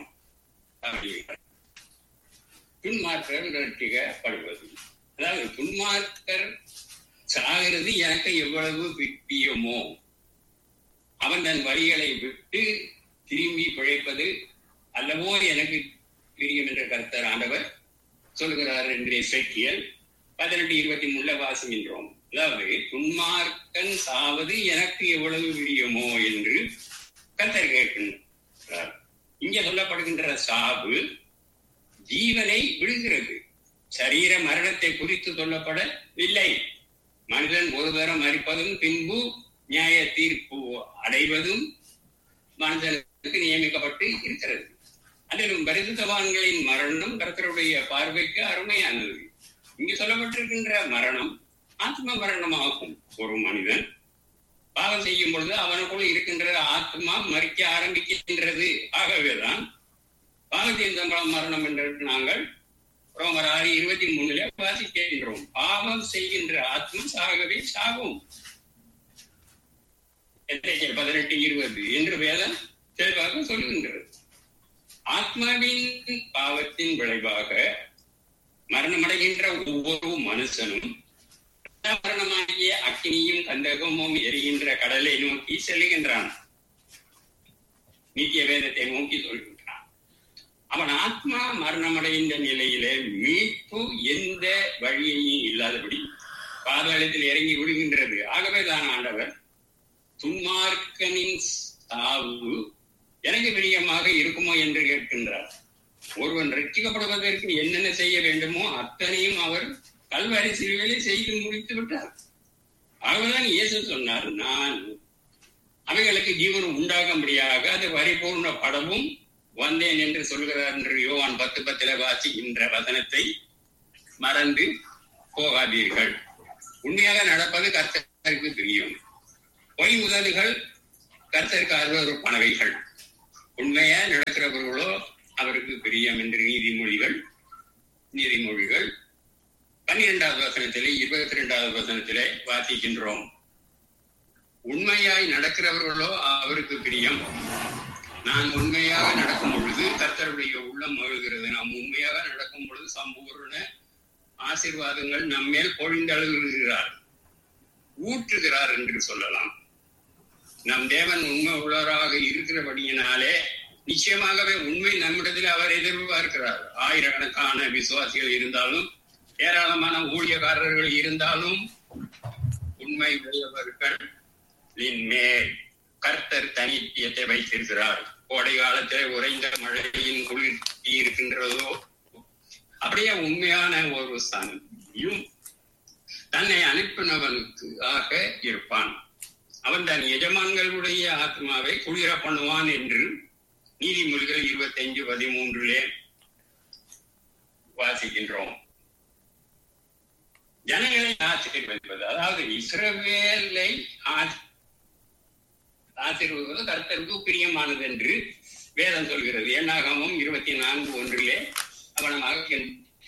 துன்மார்க்கர் ரட்சிக்கப்படுவது அதாவது துன்மார்க்கர் சாகிறது எனக்கு எவ்வளவு பிரியமோ அவன் தன் வழிகளை விட்டு திரும்பி பிழைப்பது அல்லவோ எனக்கு பிரியம் என்ற கருத்தர் ஆண்டவர் சொல்கிறார் என்று செக்கியல் பதினெட்டு இருபத்தி மூணுல வாசிக்கின்றோம் அதாவது துன்மார்க்கன் சாவது எனக்கு எவ்வளவு பிரியமோ என்று கத்தர் கேட்கின்றார் இங்க சொல்லப்படுகின்ற சாவு ஜீவனை விடுகிறது சரீர மரணத்தை குறித்து சொல்லப்படவில்லை மனிதன் ஒரு தரம் மறிப்பதும் பின்பு நியாய தீர்ப்பு அடைவதும் மனிதனுக்கு நியமிக்கப்பட்டு இருக்கிறது அதிலும் பரிசுத்தவான்களின் மரணம் கர்த்தருடைய பார்வைக்கு அருமையானது இங்கு சொல்லப்பட்டிருக்கின்ற மரணம் ஆத்ம மரணமாகும் ஒரு மனிதன் பாவம் செய்யும் பொழுது அவனுக்குள் இருக்கின்ற ஆத்மா மறிக்க ஆரம்பிக்கின்றது ஆகவேதான் பாவத்தின் சம்பளம் மரணம் என்று நாங்கள் ரோமர் ஆறு இருபத்தி மூணுல வாசிக்கின்றோம் பாவம் செய்கின்ற ஆத்மா சாகவே சாகும் பதினெட்டு இருபது என்று வேதம் தெளிவாக சொல்லுகின்றது ஆத்மாவின் பாவத்தின் விளைவாக மரணமடைகின்ற ஒவ்வொரு மனுஷனும் மரணமாகிய அக்னியும் கந்தகமும் எரிகின்ற கடலை நோக்கி செல்லுகின்றான் நித்திய வேதத்தை நோக்கி சொல்கின்றான் அவன் ஆத்மா மரணமடைந்த நிலையிலே மீட்பு எந்த வழியையும் இல்லாதபடி பாதாளத்தில் இறங்கி விடுகின்றது ஆகவே தான் ஆண்டவர் துன்மார்க்கனின் சாவு எனக்கு பிரியமாக இருக்குமோ என்று கேட்கின்றார் ஒருவன் ரட்சிக்கப்படுவதற்கு என்னென்ன செய்ய வேண்டுமோ அத்தனையும் அவர் கல்வாரி சிறுவையிலே செய்து முடித்து விட்டார் ஆகவேதான் இயேசு சொன்னார் நான் அவைகளுக்கு ஜீவனம் உண்டாகும்படியாக அது பரிபூர்ண படமும் வந்தேன் என்று சொல்கிறார் என்று யோவான் பத்து பத்தில வாசிக்கின்ற வசனத்தை மறந்து போகாதீர்கள் உண்மையாக நடப்பது கர்த்தருக்கு தெரியும் பொய் உதடுகள் கர்த்தருக்கு அருவறுப்பானவைகள் உண்மையா நடக்கிறவர்களோ அவருக்கு பிரியம் என்று நீதிமொழிகள் நீதிமொழிகள் பன்னிரெண்டாவது வசனத்திலே இருபத்தி ரெண்டாவது வசனத்திலே வாசிக்கின்றோம் உண்மையாய் நடக்கிறவர்களோ அவருக்கு பிரியம் நான் உண்மையாக நடக்கும் பொழுது கர்த்தருடைய உள்ளம் மகிழ்கிறது நாம் உண்மையாக நடக்கும் பொழுது சம்பூர்ண ஆசீர்வாதங்கள் நம்மேல் பொழிந்தழுகிறார் ஊற்றுகிறார் என்று சொல்லலாம் நம் தேவன் உண்மை உள்ளவராக இருக்கிறபடியினாலே நிச்சயமாகவே உண்மை நம்மிடத்தில் அவர் எதிர்பார்க்கிறார் ஆயிரக்கணக்கான விசுவாசிகள் இருந்தாலும் ஏராளமான ஊழியக்காரர்கள் இருந்தாலும் உண்மை உடையவர்களின் மேல் கர்த்தர் தனித்தியத்தை வைத்திருக்கிறார் கோடை காலத்திலே உறைந்த மழையின் குளிர் இருக்கின்றதோ அப்படியே உண்மையான ஒரு சந்தியும் தன்னை அனுப்பினவனுக்கு ஆக இருப்பான் அவன் தன் எஜமான்களுடைய ஆத்மாவை குளிர பண்ணுவான் என்று நீதிமொழிகள் இருபத்தி அஞ்சு பதிமூன்றிலே வாசிக்கின்றோம் ஜனங்களை ஆசீர்வதிப்பது அதாவது இஸ்ரவேலை ஆசீர்வதிப்பது கர்த்தருக்கு பிரியமானது என்று வேதம் சொல்கிறது எண்ணாகமும் இருபத்தி நான்கு ஒன்றிலே அவனமாக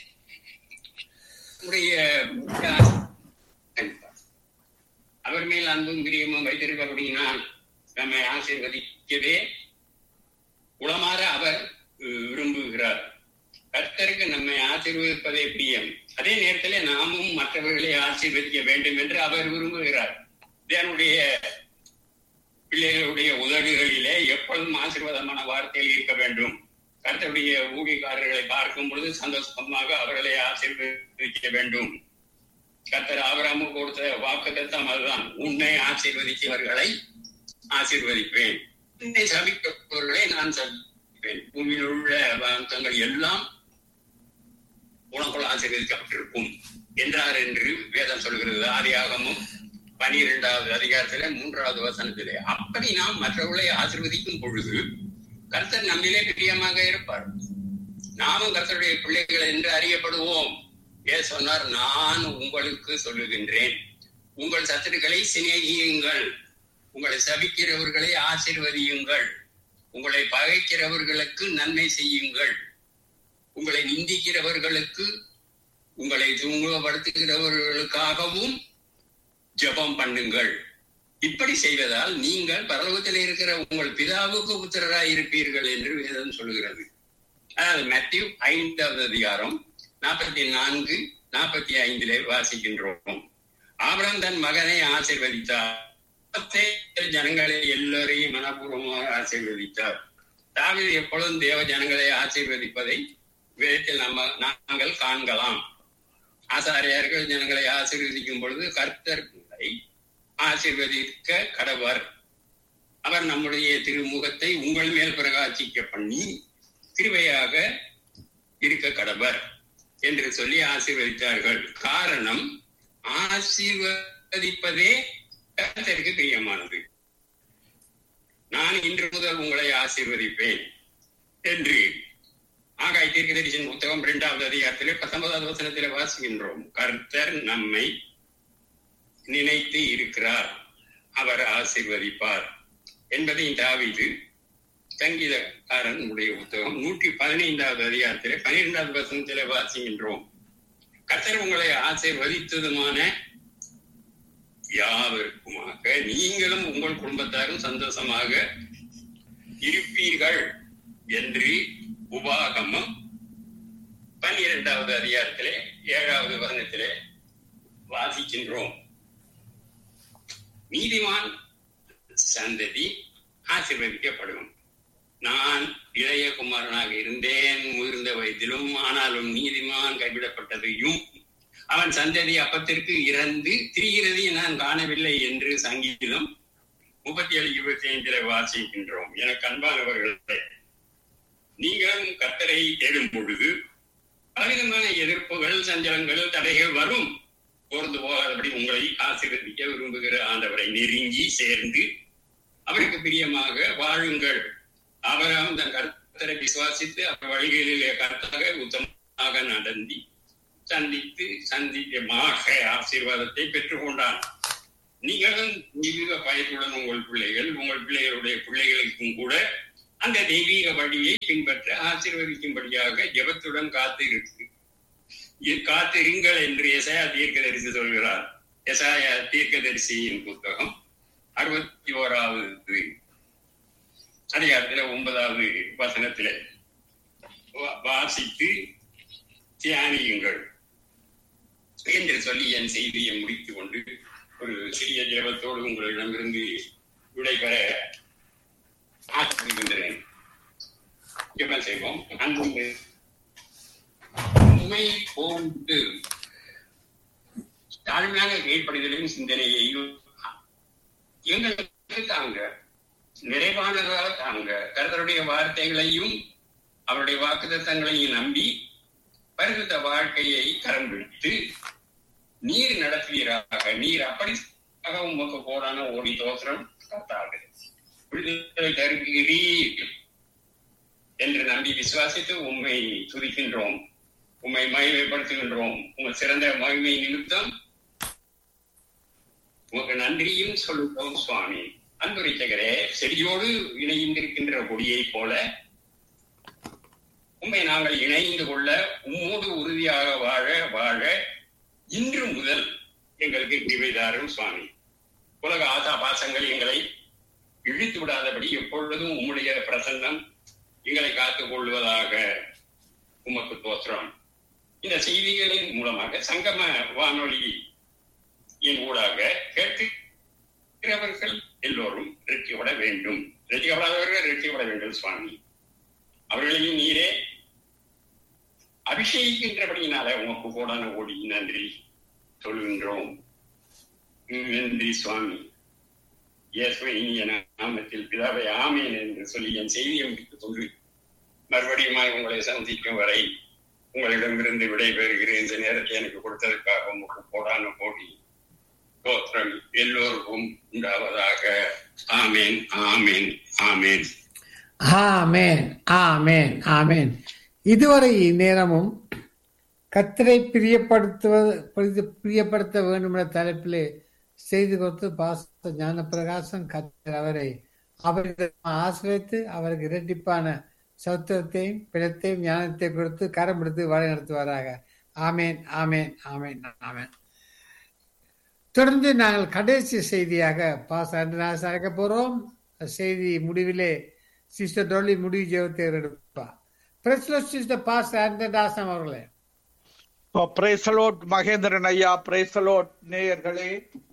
அவர் மேல் அன்பும் பிரியமும் வைத்திருக்கபடியினால் நம்மை ஆசீர்வதிக்கவே உளமாற அவர் விரும்புகிறார் கர்த்தருக்கு நம்மை ஆசீர்வதிப்பதே பிரியம் அதே நேரத்தில் நாமும் மற்றவர்களை ஆசீர்வதிக்க வேண்டும் என்று அவர் விரும்புகிறார் தேவனுடைய பிள்ளைகளுடைய உதடுகளிலே எப்பொழுதும் ஆசீர்வாதமான வார்த்தையில் இருக்க வேண்டும் கர்த்தருடைய ஊழியக்காரர்களை பார்க்கும் பொழுது சந்தோஷமாக அவர்களை ஆசீர்வதிக்க வேண்டும் கர்த்தர் ஆபராமு கொடுத்த வாக்கு தத்தம் அதுதான் உன்னை ஆசீர்வதித்தவர்களை ஆசீர்வதிப்பேன் உன்னை சபிப்பவர்களை நான் சபிப்பேன் பூமியில் உள்ள வாக்கங்கள் எல்லாம் உனக்குள் ஆசீர்வதிக்கப்பட்டிருக்கும் என்றார் என்று வேதம் சொல்கிறது ஆதியாகமும் பனிரெண்டாவது அதிகாரத்திலே மூன்றாவது வசனத்திலே அப்படி நாம் மற்றவர்களை ஆசிர்வதிக்கும் பொழுது கர்த்தர் நம்மிலே பிரியமாக இருப்பார் நாமும் கர்த்தருடைய பிள்ளைகள் என்று அறியப்படுவோம் ஏ சொன்னார் நான் உங்களுக்கு சொல்லுகின்றேன் உங்கள் சத்துருக்களை சிநேகியுங்கள் உங்களை சபிக்கிறவர்களை ஆசிர்வதியுங்கள் உங்களை பகைக்கிறவர்களுக்கு நன்மை செய்யுங்கள் உங்களை நிந்திக்கிறவர்களுக்கு உங்களை துன்பப்படுத்துகிறவர்களுக்காகவும் ஜபம் பண்ணுங்கள் இப்படி செய்வதால் நீங்கள் பரலோகத்தில் இருக்கிற உங்கள் பிதாவுக்கு புத்திரராய் இருப்பீர்கள் என்று வேதம் சொல்கிறது அதாவது மேத்யூ ஐந்தாவது அதிகாரம் நாற்பத்தி நான்கு நாற்பத்தி ஐந்திலே வாசிக்கின்றோம் ஆபரம் தன் மகனை ஆசிர்வதித்தார் ஜனங்களை எல்லோரையும் மனப்பூர்வமாக ஆசீர்வதித்தார் தாவில் எப்பொழுதும் தேவ ஜனங்களை ஆசீர்வதிப்பதை வேதத்தில் நம்ம நாங்கள் காண்கலாம் ஆசாரியார்கள் ஜனங்களை ஆசீர்வதிக்கும் பொழுது கர்த்தர்களை ஆசீர்வதிக்க கடவர் அவர் நம்முடைய திருமுகத்தை உங்கள் மேல் பிரகாசிக்க பண்ணி கிருவையாக இருக்க கடவர் என்று சொல்லி ஆசீர்வதித்தார்கள் காரணம் ஆசீர்வதிப்பதே கர்த்தருக்கு பிரியமானது நான் இன்று முதல் உங்களை ஆசீர்வதிப்பேன் என்று ஆகாய் தீர்க்கதரிசன் புத்தகம் இரண்டாவது அதிகாரத்திலே பத்தொன்பதாவது வசனத்திலே வாசிக்கின்றோம் கர்த்தர் நம்மை நினைத்து இருக்கிறார் அவர் ஆசீர்வதிப்பார் என்பதை தாவிது சங்கீதக்காரன் உடைய புத்தகம் நூற்றி பதினைந்தாவது அதிகாரத்திலே பனிரெண்டாவது வசனத்திலே வாசிக்கின்றோம் கர்த்தர் உங்களை ஆசீர்வதித்ததுமான யாவருக்குமாக நீங்களும் உங்கள் குடும்பத்தாரும் சந்தோஷமாக இருப்பீர்கள் என்று உபாகமம் பன்னிரெண்டாவது அதிகாரத்திலே ஏழாவது வசனத்திலே வாசிக்கின்றோம் நீதிமான் சந்ததி ஆசீர்வதிக்கப்படும் நான் இளைய குமாரனாக இருந்தேன் முதிர்ந்த வயதிலும் ஆனாலும் நீதிமான் கைவிடப்பட்டதையும் அவன் சந்ததி அப்பத்திற்கு இறந்து திரிகிறதை நான் காணவில்லை என்று சங்கீதம் முப்பத்தி ஏழு இருபத்தி ஐந்தில வாசிக்கின்றோம் எனக்கு அன்பானவர்களே நீங்களும் கத்தரை தேடும் பொழுது பலவிதமான எதிர்ப்புகள் சஞ்சலங்கள் தடைகள் வரும் பொருந்து போகாதபடி உங்களை ஆசீர்வதிக்க விரும்புகிற ஆண்டவரை நெருங்கி சேர்ந்து அவருக்கு பிரியமாக வாழுங்கள் ஆபிரகாம் தன் கர்த்தரை விசுவாசித்து அவர் வழிகளிலே கர்த்தாக உத்தமமாக நடந்தி சந்தித்து சந்திக்கமாக ஆசீர்வாதத்தை பெற்றுக்கொண்டான் நீங்களும் தெய்வீக பயத்துடன் உங்கள் பிள்ளைகள் உங்கள் பிள்ளைகளுடைய பிள்ளைகளுக்கும் கூட அந்த தெய்வீக வழியை பின்பற்ற ஆசீர்வதிக்கும்படியாக ஜெபத்துடன் காத்து இருக்கு இ- காத்திருங்கள் என்று எசாயா தீர்க்கதரிசி சொல்கிறார் எசாயா தீர்க்கதரிசியின் புத்தகம் அறுபத்தி ஓராவது அதிகாரத்துல ஒன்பதாவது வசனத்திலே வா- வாசித்து தியானியுங்கள் என்று சொல்லி என் செய்தியை முடித்துக் கொண்டு ஒரு சிறிய ஜெபத்தோடு உங்களிடமிருந்து விடைபெற ஆசைப்படுகின்றேன் ஜெபம் செய்வோம் அன்பு உண்மை போன்று தாழ்மையாக கீழ்ப்படுதலையும் சிந்தனையையும் எங்களுக்கு தாங்க நிறைவானதாக தாங்க கர்த்தருடைய வார்த்தைகளையும் அவருடைய வாக்குத்தத்தங்களையும் நம்பி பரிசுத்த வாழ்க்கையை கரம் பிடித்து நீர் நடத்துவீராக நீர் அப்படி உமக்கு கோடான ஓடி தோத்திரம் கர்த்தாக விடுதலை தருகிறீர் என்று நம்பி விசுவாசித்து உண்மை துதிக்கின்றோம் உம்மை மகிமைப்படுத்துகின்றோம் உங்கள் சிறந்த மகிமை நிமித்தம் உமக்கு நன்றியும் சொல்லுகிறோம் சுவாமி அன்புரித்தகரே செடியோடு இணைந்திருக்கின்ற கொடியை போல உண்மை நாங்கள் இணைந்து கொள்ள உம்மோடு உறுதியாக வாழ வாழ இன்று முதல் எங்களுக்கு கிருபைதாரும் சுவாமி உலக ஆசா பாசங்கள் எங்களை இழுத்து விடாதபடி எப்பொழுதும் உம்முடைய பிரசன்னம் எங்களை காத்துக் கொள்வதாக உமக்கு தோற்றம் இந்த செய்திகளின் மூலமாக சங்கம வானொலி என் ஊடாக கேட்கிறவர்கள் எல்லோரும் வெற்றிப்பட வேண்டும் வெற்றிப்படாதவர்கள் வெற்றிப்பட வேண்டும் சுவாமி அவர்களையும் நீரே அபிஷேகிக்கின்றபடியினால உமக்கு கோடான ஓடி நன்றி சொல்கின்றோம் நன்றி சுவாமி இயேசுவை இனிய நாமத்தில் பிதாவை ஆமேன் என்று சொல்லி என் செய்தியை முடித்துக் கொண்டு மறுபடியுமாய் உங்களை சந்திக்கும் வரை உங்களிடமிருந்து விடைபெறுகிறேன் இந்த நேரத்தை எனக்கு கொடுத்ததற்காக உங்களுக்கு கோடான கோடி தோற்றம் எல்லோருக்கும் உண்டாவதாக ஆமேன் ஆமேன் ஆமேன் ஆமேன் ஆமேன் ஆமேன் இதுவரை நேரமும் கத்தரை பிரியப்படுத்துவது பிரி- பிரியப்படுத்த வேண்டும் என்ற தலைப்பிலே செய்து கொடுத்து பாச ஞான பிரகாசம் கத்தர் அவரை அவரை ஆசிரியத்து அவருக்கு இரட்டிப்பான சௌத்திரத்தையும் பிழத்தையும் ஞானத்தை கொடுத்து கரம் எடுத்து வழி நடத்துவாராக ஆமேன் ஆமேன் ஆமேன் ஆமேன் தொடர்ந்து நாங்கள் கடைசி செய்தியாக பாஸ் அண்டனாஸ் அழைக்க போறோம் செய்தி முடிவிலே சிஸ்டர் டொல்லி முடிவு ஜெயத்தை எடுப்பா பிரஸ்லோ சிஸ்டர் பாஸ் அண்டனாசம் அவர்களே பிரேசலோட் மகேந்திரன் ஐயா பிரேசலோட் நேயர்களே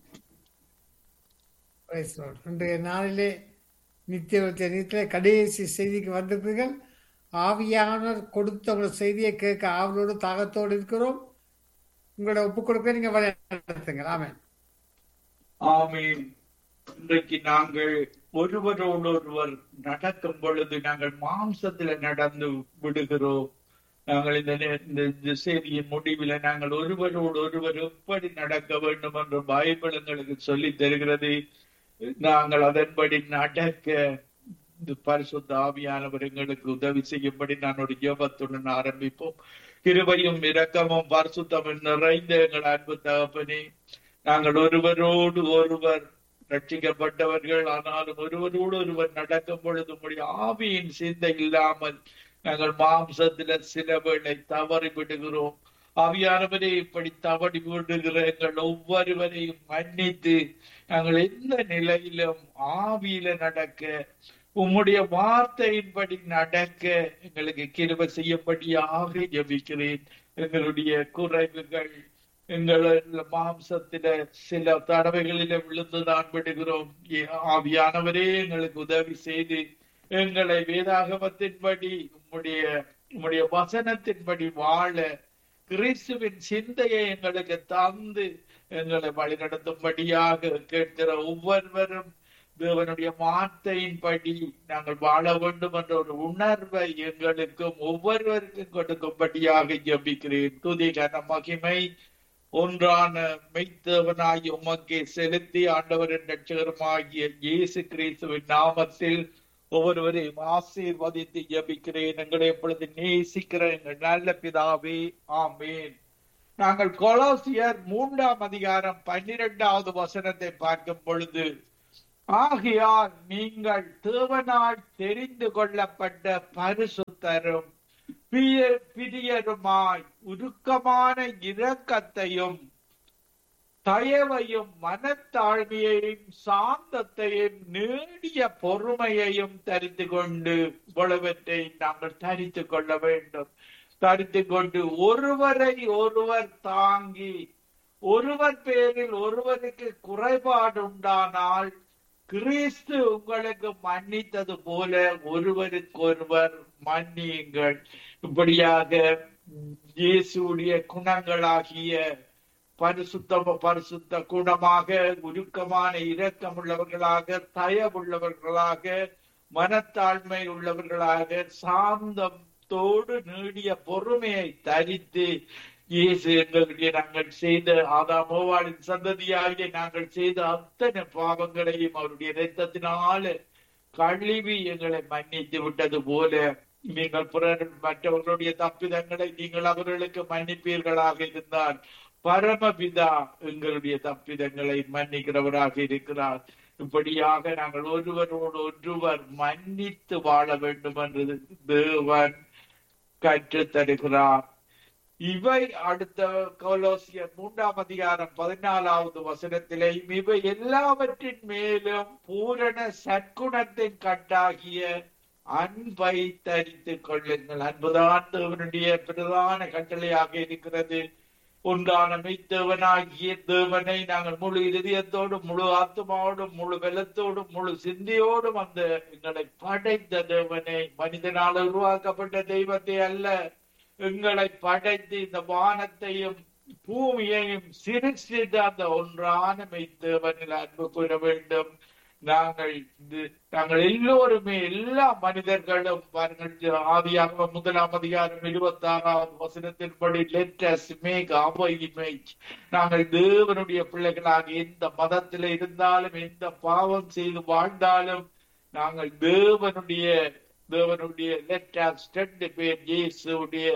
Praise Lord. இன்றைய நாளிலே நித்திய நித்திய கடைசி செய்திக்கு வந்திருப்பீர்கள் ஆவியானவர் கொடுத்த உங்கள் செய்தியை கேட்க ஆவலோடு தாகத்தோடு இருக்கிறோம் உங்களோட ஒப்பு கொடுக்க நீங்க வழி நடத்துங்க ஆமென் ஆமீன் இன்றைக்கு நாங்கள் ஒருவரோடு ஒருவர் நடக்கும் பொழுது நாங்கள் மாம்சத்துல நடந்து விடுகிறோம் நாங்கள் இந்த நே- இந்த இந்த செய்தியின் முடிவில நாங்கள் ஒருவரோடு ஒருவர் எப்படி நடக்க வேண்டும் என்று பைபிள் எங்களுக்கு சொல்லி தருகிறது நாங்கள் அதன்படி நடக்க இந்த பரிசுத்த ஆவியானவர் எங்களுக்கு உதவி செய்யும்படி நான் ஒரு ஜெபத்துடன் ஆரம்பிப்போம் கிருபையும் இரக்கமும் பரிசுத்தமும் நிறைந்த எங்கள் அன்பு தகப்பனே நாங்கள் ஒருவரோடு ஒருவர் ரட்சிக்கப்பட்டவர்கள் ஆனாலும் ஒருவரோடு ஒருவர் நடக்கும் பொழுது உம்முடைய ஆவியின் சிந்தை இல்லாமல் நாங்கள் மாம்சத்தில சில வேளை தவறி விடுகிறோம் ஆவியானவரே இப்படி தவறி விடுகிற எங்கள் ஒவ்வொருவரையும் மன்னித்து நாங்கள் எந்த நிலையிலும் ஆவியில நடக்க உம்முடைய வார்த்தையின்படி நடக்க எங்களுக்கு கிருபை செய்யும்படியாக ஜெபிக்கிறேன் எங்களுடைய குறைவுகள் எங்கள் மாம்சத்தில சில தடவைகளில விழுந்துதான் விடுகிறோம் ஏ- ஆவியானவரே எங்களுக்கு உதவி செய்து எங்களை வேதாகமத்தின்படி உம்முடைய உம்முடைய வசனத்தின்படி வாழ கிறிஸ்துவின் சிந்தையை எங்களுக்கு தந்து எங்களை வழிநடத்தும்படியாக கேட்கிற ஒவ்வொருவரும் தேவனுடைய வார்த்தையின்படி நாங்கள் வாழ வேண்டும் என்ற ஒரு உணர்வை எங்களுக்கும் ஒவ்வொருவருக்கும் கொடுக்கும்படியாக ஜெபிக்கிறேன் துதி கன மகிமை ஒன்றான மெய்த்தேவனாகிய உமக்கே செலுத்தி ஆண்டவரின் ரட்சகருமாகிய இயேசு கிறிஸ்துவின் நாமத்தில் ஒவ்வொருவரையும் ஆசீர்வதித்து ஜெபிக்கிறேன் எங்களை எப்பொழுது நேசிக்கிற எங்கள் நல்ல பிதாவே ஆமேன் நாங்கள் கொலோசியர் மூன்றாம் அதிகாரம் பன்னிரெண்டாவது வசனத்தை பார்க்கும் பொழுது ஆகையால் நீங்கள் தேவனால் தெரிந்து கொள்ளப்பட்ட பரிசுத்தரும் பிய- பிரியருமாய் உருக்கமான இரக்கத்தையும் தயவையும் மனத்தாழ்மையையும் சாந்தத்தையும் நீடிய பொறுமையையும் தரித்து கொண்டு இவ்வளவற்றை நாங்கள் தரித்து கொள்ள வேண்டும் தரித்து கொண்டு ஒருவரை ஒருவர் தாங்கி ஒருவர் பேரில் ஒருவருக்கு குறைபாடு உண்டானால் கிறிஸ்து உங்களுக்கு மன்னித்தது போல ஒருவருக்கொருவர் மன்னியுங்கள் இப்படியாக இயேசுடைய குணங்களாகிய பரிசுத்த பரிசுத்த குணமாக உருக்கமான இரக்கமுள்ளவர்களாக தயவுள்ளவர்களாக மனத்தாழ்மை உள்ளவர்களாக சாந்தத்தோடு நீடிய பொறுமையை தரித்து இயேசு எங்களுடைய நாங்கள் செய்த ஆதாமோவாளின் சந்ததியாகிய நாங்கள் செய்த அத்தனை பாவங்களையும் அவருடைய இரத்தத்தினால கழுவி எங்களை மன்னித்து விட்டது போல நீங்கள் பிறர் மற்றவர்களுடைய தப்பிதங்களை நீங்கள் அவர்களுக்கு மன்னிப்பீர்களாக இருந்தால் பரமபிதா எங்களுடைய தப்பிதங்களை மன்னிக்கிறவராக இருக்கிறார் இப்படியாக நாங்கள் ஒருவரோடு ஒருவர் மன்னித்து வாழ வேண்டும் என்று தேவன் கற்றுத் தருகிறார் இவை அடுத்த கொலோசியர் மூன்றாம் அதிகாரம் பதினாலாவது வசனத்திலேயும் இவை எல்லாவற்றின் மேலும் பூரண சற்குணத்தின் கட்டாகிய அன்பை தரித்துக் கொள்ளுங்கள் அன்புதான் தேவனுடைய பிரதான கட்டளையாக இருக்கிறது ஒன்றான மெய்த்தேவனாகிய தேவனை நாங்கள் முழு இதயத்தோடும் முழு ஆத்மாவோடும் முழு வெள்ளத்தோடும் முழு சிந்தியோடும் அந்த எங்களை படைத்த தேவனை மனிதனால் உருவாக்கப்பட்ட தெய்வத்தை அல்ல எங்களை படைத்து இந்த வானத்தையும் பூமியையும் சிருஷ்டித்த அந்த ஒன்றான மெய்த்தேவனில் அன்பு கூற வேண்டும் நாங்கள் இது- நாங்கள் எல்லோருமே எல்லா மனிதர்களும் பாருங்கள் ஆதியாக முதலாம் அதிகாரம் இருபத்தி ஆறாவது வசனத்தின்படி லெட்டஸ் மேக் அவர் இமேஜ் நாங்கள் தேவனுடைய பிள்ளைகளாக எந்த மதத்தில் இருந்தாலும் எந்த பாவம் செய்து வாழ்ந்தாலும் நாங்கள் தேவனுடைய தேவனுடைய லெட்டஸ் ரெண்டு பேர் இயேசுடைய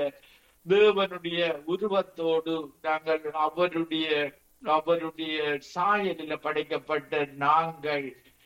தேவனுடைய உருவத்தோடு நாங்கள் அவருடைய அவருடைய சாயலில் படைக்கப்பட்ட நாங்கள்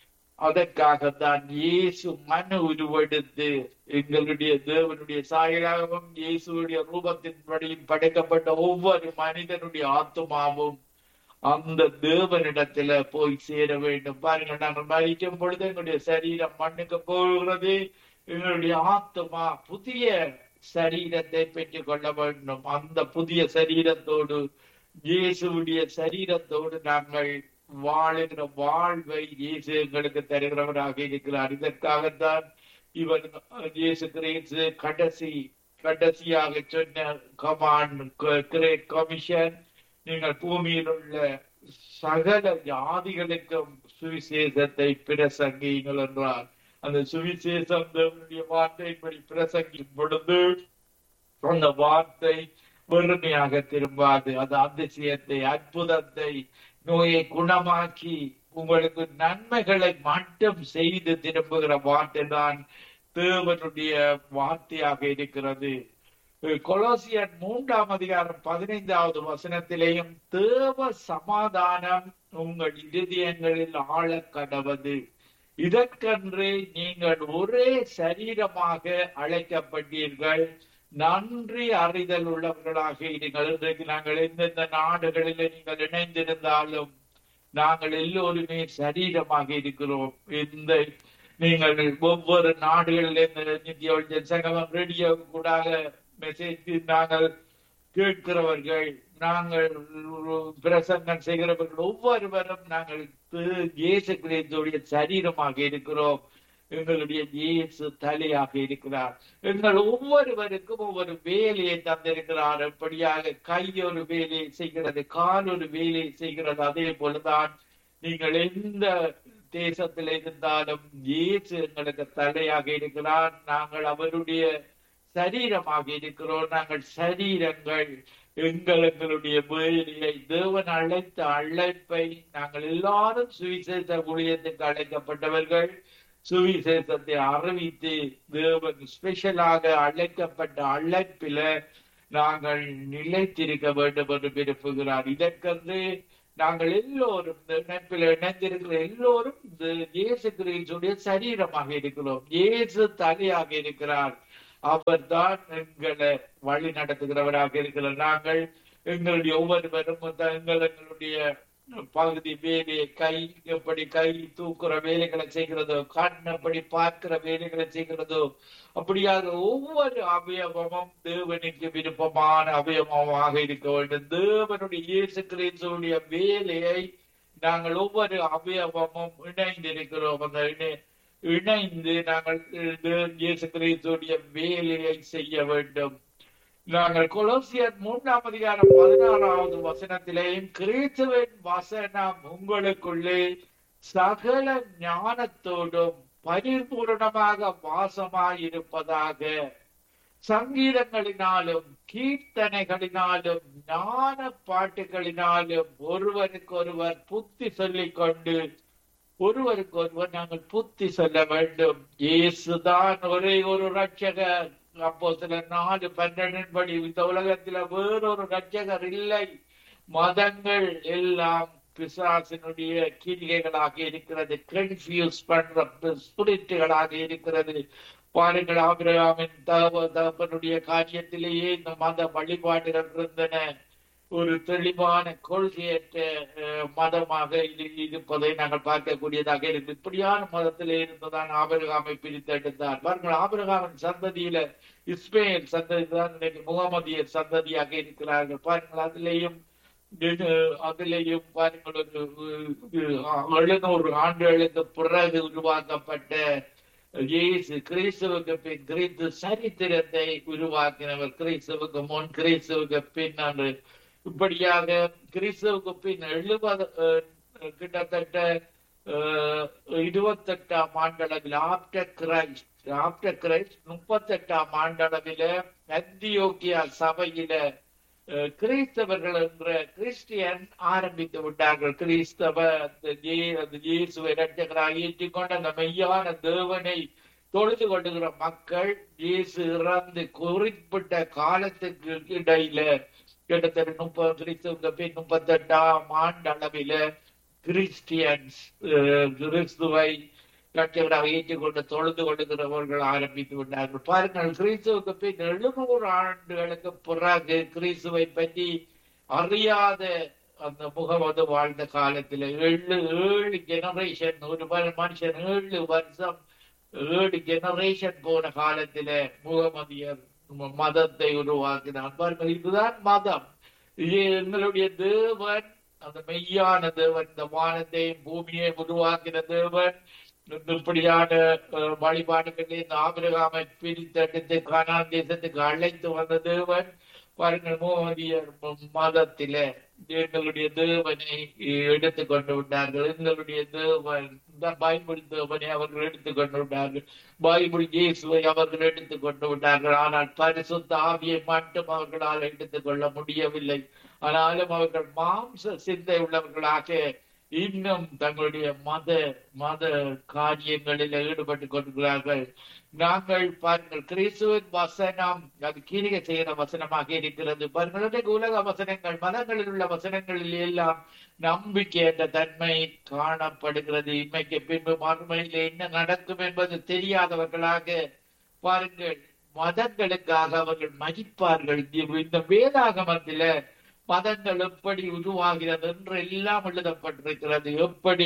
அதற்காகத்தான் இயேசு மன உருவெடுத்து எங்களுடைய தேவனுடைய சாயலாகவும் இயேசுடைய ரூபத்தின்படியும் படைக்கப்பட்ட ஒவ்வொரு மனிதனுடைய ஆத்மாவும் அந்த தேவனிடத்துல போய் சேர வேண்டும் பாருங்க நாங்கள் மறிக்கும் பொழுது எங்களுடைய சரீரம் மண்ணுக்கு போகிறது எங்களுடைய ஆத்மா புதிய சரீரத்தை பெற்றுக் கொள்ள வேண்டும் அந்த புதிய சரீரத்தோடு இயேசுடைய சரீரத்தோடு நாங்கள் வாழுகிற வாழ்வை இயேசு எங்களுக்கு தருகிறவராக இருக்கிறார் இதற்காகத்தான் இவர் இயேசு கிறிஸ்து கடைசி கடைசியாக சொன்ன கமாண்ட் கிரேட் கமிஷன் நீங்கள் பூமியில் உள்ள சகல ஜாதிகளுக்கும் சுவிசேஷத்தை பிரசங்கியுங்கள் என்றார் அந்த சுவிசேஷம் தேவனுடைய வார்த்தையின்படி பிரசங்கிக்கும் பொழுது அந்த வார்த்தை வெறுமையாக திரும்பாது அது அதிசயத்தை அற்புதத்தை நோயை குணமாக்கி உங்களுக்கு நன்மைகளை மட்டும் செய்து திரும்புகிற வார்த்தை தான் தேவனுடைய வார்த்தையாக இருக்கிறது கொலோசியர் மூன்றாம் அதிகாரம் பதினைந்தாவது வசனத்திலேயும் தேவ சமாதானம் உங்கள் இருதயங்களில் ஆழ கடவது இதற்கென்று நீங்கள் ஒரே சரீரமாக அழைக்கப்பட்டீர்கள் நன்றி அறிதல் உள்ளவர்களாக இருங்கள் இன்றைக்கு நாங்கள் எந்தெந்த நாடுகளில் நீங்கள் இணைந்திருந்தாலும் நாங்கள் எல்லோருமே சரீரமாக இருக்கிறோம் இந்த நீங்கள் ஒவ்வொரு நாடுகளில் நித்திய சங்கமம் ரேடியோ கூடாக மெசேஜ் நாங்கள் கேட்கிறவர்கள் நாங்கள் பிரசங்கம் செய்கிறவர்கள் ஒவ்வொருவரும் நாங்கள் இயேசு கிறிஸ்துடைய சரீரமாக இருக்கிறோம் எங்களுடைய இயேசு தலையாக இருக்கிறார் எங்கள் ஒவ்வொருவருக்கும் ஒவ்வொரு வேலையை தந்திருக்கிறார் எப்படியாக கை ஒரு வேலையை செய்கிறது கால் ஒரு வேலையை செய்கிறது அதே போலதான் நீங்கள் எந்த தேசத்தில் இருந்தாலும் இயேசு எங்களுக்கு தலையாக இருக்கிறார் நாங்கள் அவருடைய சரீரமாக இருக்கிறோம் நாங்கள் சரீரங்கள் எங்கள் எங்களுடைய வேலையை தேவன் அழைத்த அழைப்பை நாங்கள் எல்லாரும் சுவிசேஷ ஊழியத்துக்கு அழைக்கப்பட்டவர்கள் சுவிசேஷத்தை அறிவித்து தேவன் ஸ்பெஷலாக அழைக்கப்பட்ட அழைப்பில நாங்கள் நிலைத்திருக்க வேண்டும் என்று விரும்புகிறார் இதற்கென்று நாங்கள் எல்லோரும் இந்த இணைப்பில் இணைந்திருக்கிற எல்லோரும் இந்த இயேசு கிறிஸ்துடைய சரீரமாக இருக்கிறோம் இயேசு தலையாக இருக்கிறார் அவர் தான் எங்களை வழி நடத்துகிறவராக இருக்கிறார் நாங்கள் எங்களுடைய ஒவ்வொருவரும் எங்கள் எங்களுடைய பகுதி வேலையை கை எப்படி கை தூக்குற வேலைகளை செய்கிறதோ கண் எப்படி பார்க்கிற வேலைகளை செய்கிறதோ அப்படியாக ஒவ்வொரு அவயவமும் தேவனுக்கு விருப்பமான அவயவமாக இருக்க வேண்டும் தேவனுடைய இயேசு கிறிஸ்துடைய வேலையை நாங்கள் ஒவ்வொரு அவயவமும் இணைந்திருக்கிறோம் அந்த இணை இணைந்து நாங்கள் இயேசு கிறிஸ்துடைய வேலையை செய்ய வேண்டும் நாங்கள் கொலோசியர் மூன்றாம் அதிகாரம் பதினாறாவது வசனத்திலேயும் கிறிஸ்துவின் வசனம் உங்களுக்குள்ளே சகல ஞானத்தோடும் பரிபூரணமாக வாசமாயிருப்பதாக சங்கீதங்களினாலும் கீர்த்தனைகளினாலும் ஞான பாட்டுகளினாலும் ஒருவருக்கொருவர் புத்தி சொல்லிக் கொண்டு ஒருவருக்கு ஒருவர் நாங்கள் புத்தி சொல்ல வேண்டும் இயேசுதான் ஒரே ஒரு ரட்சகர் அப்போ சில நாலு பன்னெண்டின் படி இந்த உலகத்துல வேறொரு ரட்சகர் இல்லை மதங்கள் எல்லாம் பிசாசினுடைய கிரிகைகளாக இருக்கிறது கன்ஃபியூஸ் பண்ற ஸ்பிரிட்டுகளாக இருக்கிறது பாருங்கள் ஆபிரகாமின் தகவ தகப்பனுடைய காரியத்திலேயே இந்த மத வழிபாடுகள் இருந்தன ஒரு தெளிவான கொள்கையற்ற மதமாக இது இருப்பதை நாங்கள் பார்க்கக்கூடியதாக இருக்கு இப்படியான மதத்திலே இருந்துதான் ஆபிரகாமை பிரித்தெடுத்தார் பாருங்கள் ஆபிரகாமின் சந்ததியில இஸ்மேல் சந்ததி தான் இன்னைக்கு முகமதிய சந்ததியாக இருக்கிறார்கள் பாருங்கள் அதிலேயும் அதிலேயும் பாருங்கள் ஒரு எழுநூறு ஆண்டுகளுக்கு பிறகு உருவாக்கப்பட்ட இயேசு கிறிஸ்துவுக்கு பின் கிறிஸ்து சரித்திரத்தை உருவாக்கினவர் கிறிஸ்துவுக்கு முன் கிறிஸ்துவுக்கு பின் என்று இப்படியாக கிறிஸ்துவுக்கு பின் எழுபது கிட்டத்தட்ட இருபத்தெட்டாம் ஆண்டளவில் ஆப்டர் கிரைஸ்ட் ஆப்டர் கிரைஸ்ட் முப்பத்தெட்டாம் ஆண்டளவில அந்தியோக்கியா சபையில கிறிஸ்தவர்கள் என்ற கிறிஸ்டியன் ஆரம்பித்து விட்டார்கள் கிறிஸ்தவ இயேசுவை இரட்சகராக ஏற்றிக்கொண்ட அந்த மெய்யான தேவனை தொழுது கொண்டுகிற மக்கள் இயேசு இறந்து குறிப்பிட்ட காலத்துக்கு இடையில கிட்டத்தட்ட முப்பது கிறிஸ்துவ பின் முப்பத்தெட்டாம் ஆண்டு அளவில கிறிஸ்டியன்ஸ் கிறிஸ்துவை ரட்சகராக ஏற்றுக்கொண்டு தொழுது கொள்ளுகிறவர்கள் ஆரம்பித்து விட்டார்கள் பாருங்கள் கிறிஸ்துவுக்கு பின் எழுநூறு ஆண்டுகளுக்கு பிறகு கிறிஸ்துவை பற்றி அறியாத அந்த முகமது வாழ்ந்த காலத்துல ஏழு ஏழு ஜெனரேஷன் ஒரு மனுஷன் ஏழு வருஷம் ஏழு ஜெனரேஷன் போன காலத்துல முகமதியர் மதத்தை உருவாக்கினார் பாருங்கள் இதுதான் மதம் இது எங்களுடைய தேவன் அந்த மெய்யான தேவன் இந்த வானத்தையும் பூமியை உருவாக்கின தேவன் இப்படியான வழிபாடுகளில் இந்த ஆபிரகாமை பிரித்தெடுத்து கானான் தேசத்துக்கு அழைத்து வந்த தேவன் பாருங்கள் முகமதியர் மதத்தில எங்களுடைய தேவனை எடுத்துக் கொண்டு விட்டார்கள் எங்களுடைய தேவன் இந்த பைபிள் தேவனை அவர்கள் எடுத்துக் கொண்டு விட்டார்கள் பைபிள் இயேசுவை அவர்கள் எடுத்துக் கொண்டு விட்டார்கள் ஆனால் பரிசுத்த ஆவியை மட்டும் அவர்களால் எடுத்துக் கொள்ள முடியவில்லை ஆனாலும் அவர்கள் மாம்ச சிந்தை உள்ளவர்களாக இன்னும் தங்களுடைய மத மத காரியங்களில் ஈடுபட்டு கொண்டிருக்கிறார்கள் நாங்கள் பாருங்கள் கிறிஸ்துவின் வசனம் அது கீழே செய்கிற வசனமாக இருக்கிறது பாருங்கள் உலக வசனங்கள் மதங்களில் உள்ள வசனங்களில் எல்லாம் நம்பிக்கை என்ற தன்மை காணப்படுகிறது இன்மைக்கு பின்பு மறுமையில் என்ன நடக்கும் என்பது தெரியாதவர்களாக பாருங்கள் மதங்களுக்காக அவர்கள் மதிப்பார்கள் இந்த வேதாகமத்தில மதங்கள் எப்படி உருவாகிறது என்று எல்லாம் எழுதப்பட்டிருக்கிறது எப்படி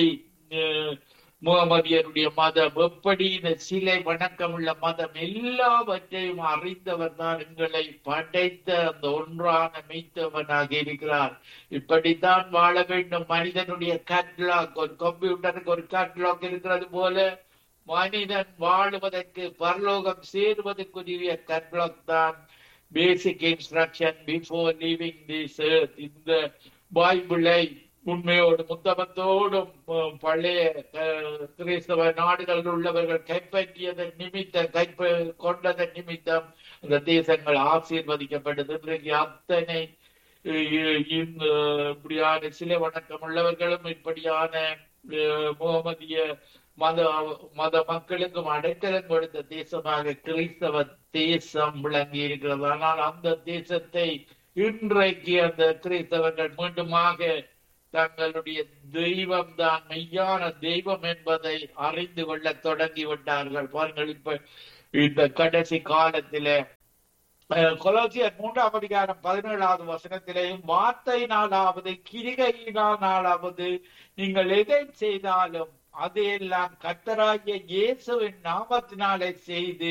முகமதியருடைய மதம் எப்படி இந்த சிலை வணக்கம் உள்ள மதம் எல்லாவற்றையும் அறிந்தவர் தான் எங்களை படைத்த அந்த ஒன்றான மெய்த்தவனாக இருக்கிறார் இப்படித்தான் வாழ வேண்டும் மனிதனுடைய கேட்லாக் ஒரு கம்ப்யூட்டருக்கு ஒரு கேட்லாக் இருக்கிறது போல மனிதன் வாழுவதற்கு பரலோகம் சேருவதற்குரிய கேட்லாக் தான் basic instruction before leaving this இந்த பைபிளை உண்மையோடு முத்தமத்தோடும் அஹ், பழைய அஹ், கிறிஸ்தவ நாடுகளில் உள்ளவர்கள் கைப்பற்றியதன் நிமித்தம் கைப்ப கொண்டதன் நிமித்தம் அந்த தேசங்கள் ஆசீர்வதிக்கப்பட்டது இன்றைக்கு அத்தனை அஹ், இந்த இப்படியான சிலை வணக்கம் உள்ளவர்களும் இப்படியான அஹ், முகமதிய மத மத மக்களுக்கும் அடைக்கலம் கொடுத்த தேசமாக கிறிஸ்தவ தேசம் விளங்கி இருக்கிறது ஆனால் அந்த தேசத்தை இன்றைக்கு அந்த கிறிஸ்தவர்கள் மீண்டுமாக தங்களுடைய தெய்வம் தான் மெய்யான தெய்வம் என்பதை அறிந்து கொள்ள தொடங்கி விட்டார்கள் பாருங்கள் இப்ப இந்த கடைசி காலத்திலே அஹ், கொலோசியர் மூன்றாம் அதிகாரம் பதினேழாவது வசனத்திலேயும் வார்த்தையினாலாவது கிரிகையினாலாவது நீங்கள் எதை செய்தாலும் அதையெல்லாம் கர்த்தராகிய இயேசுவின் நாமத்தினாலே செய்து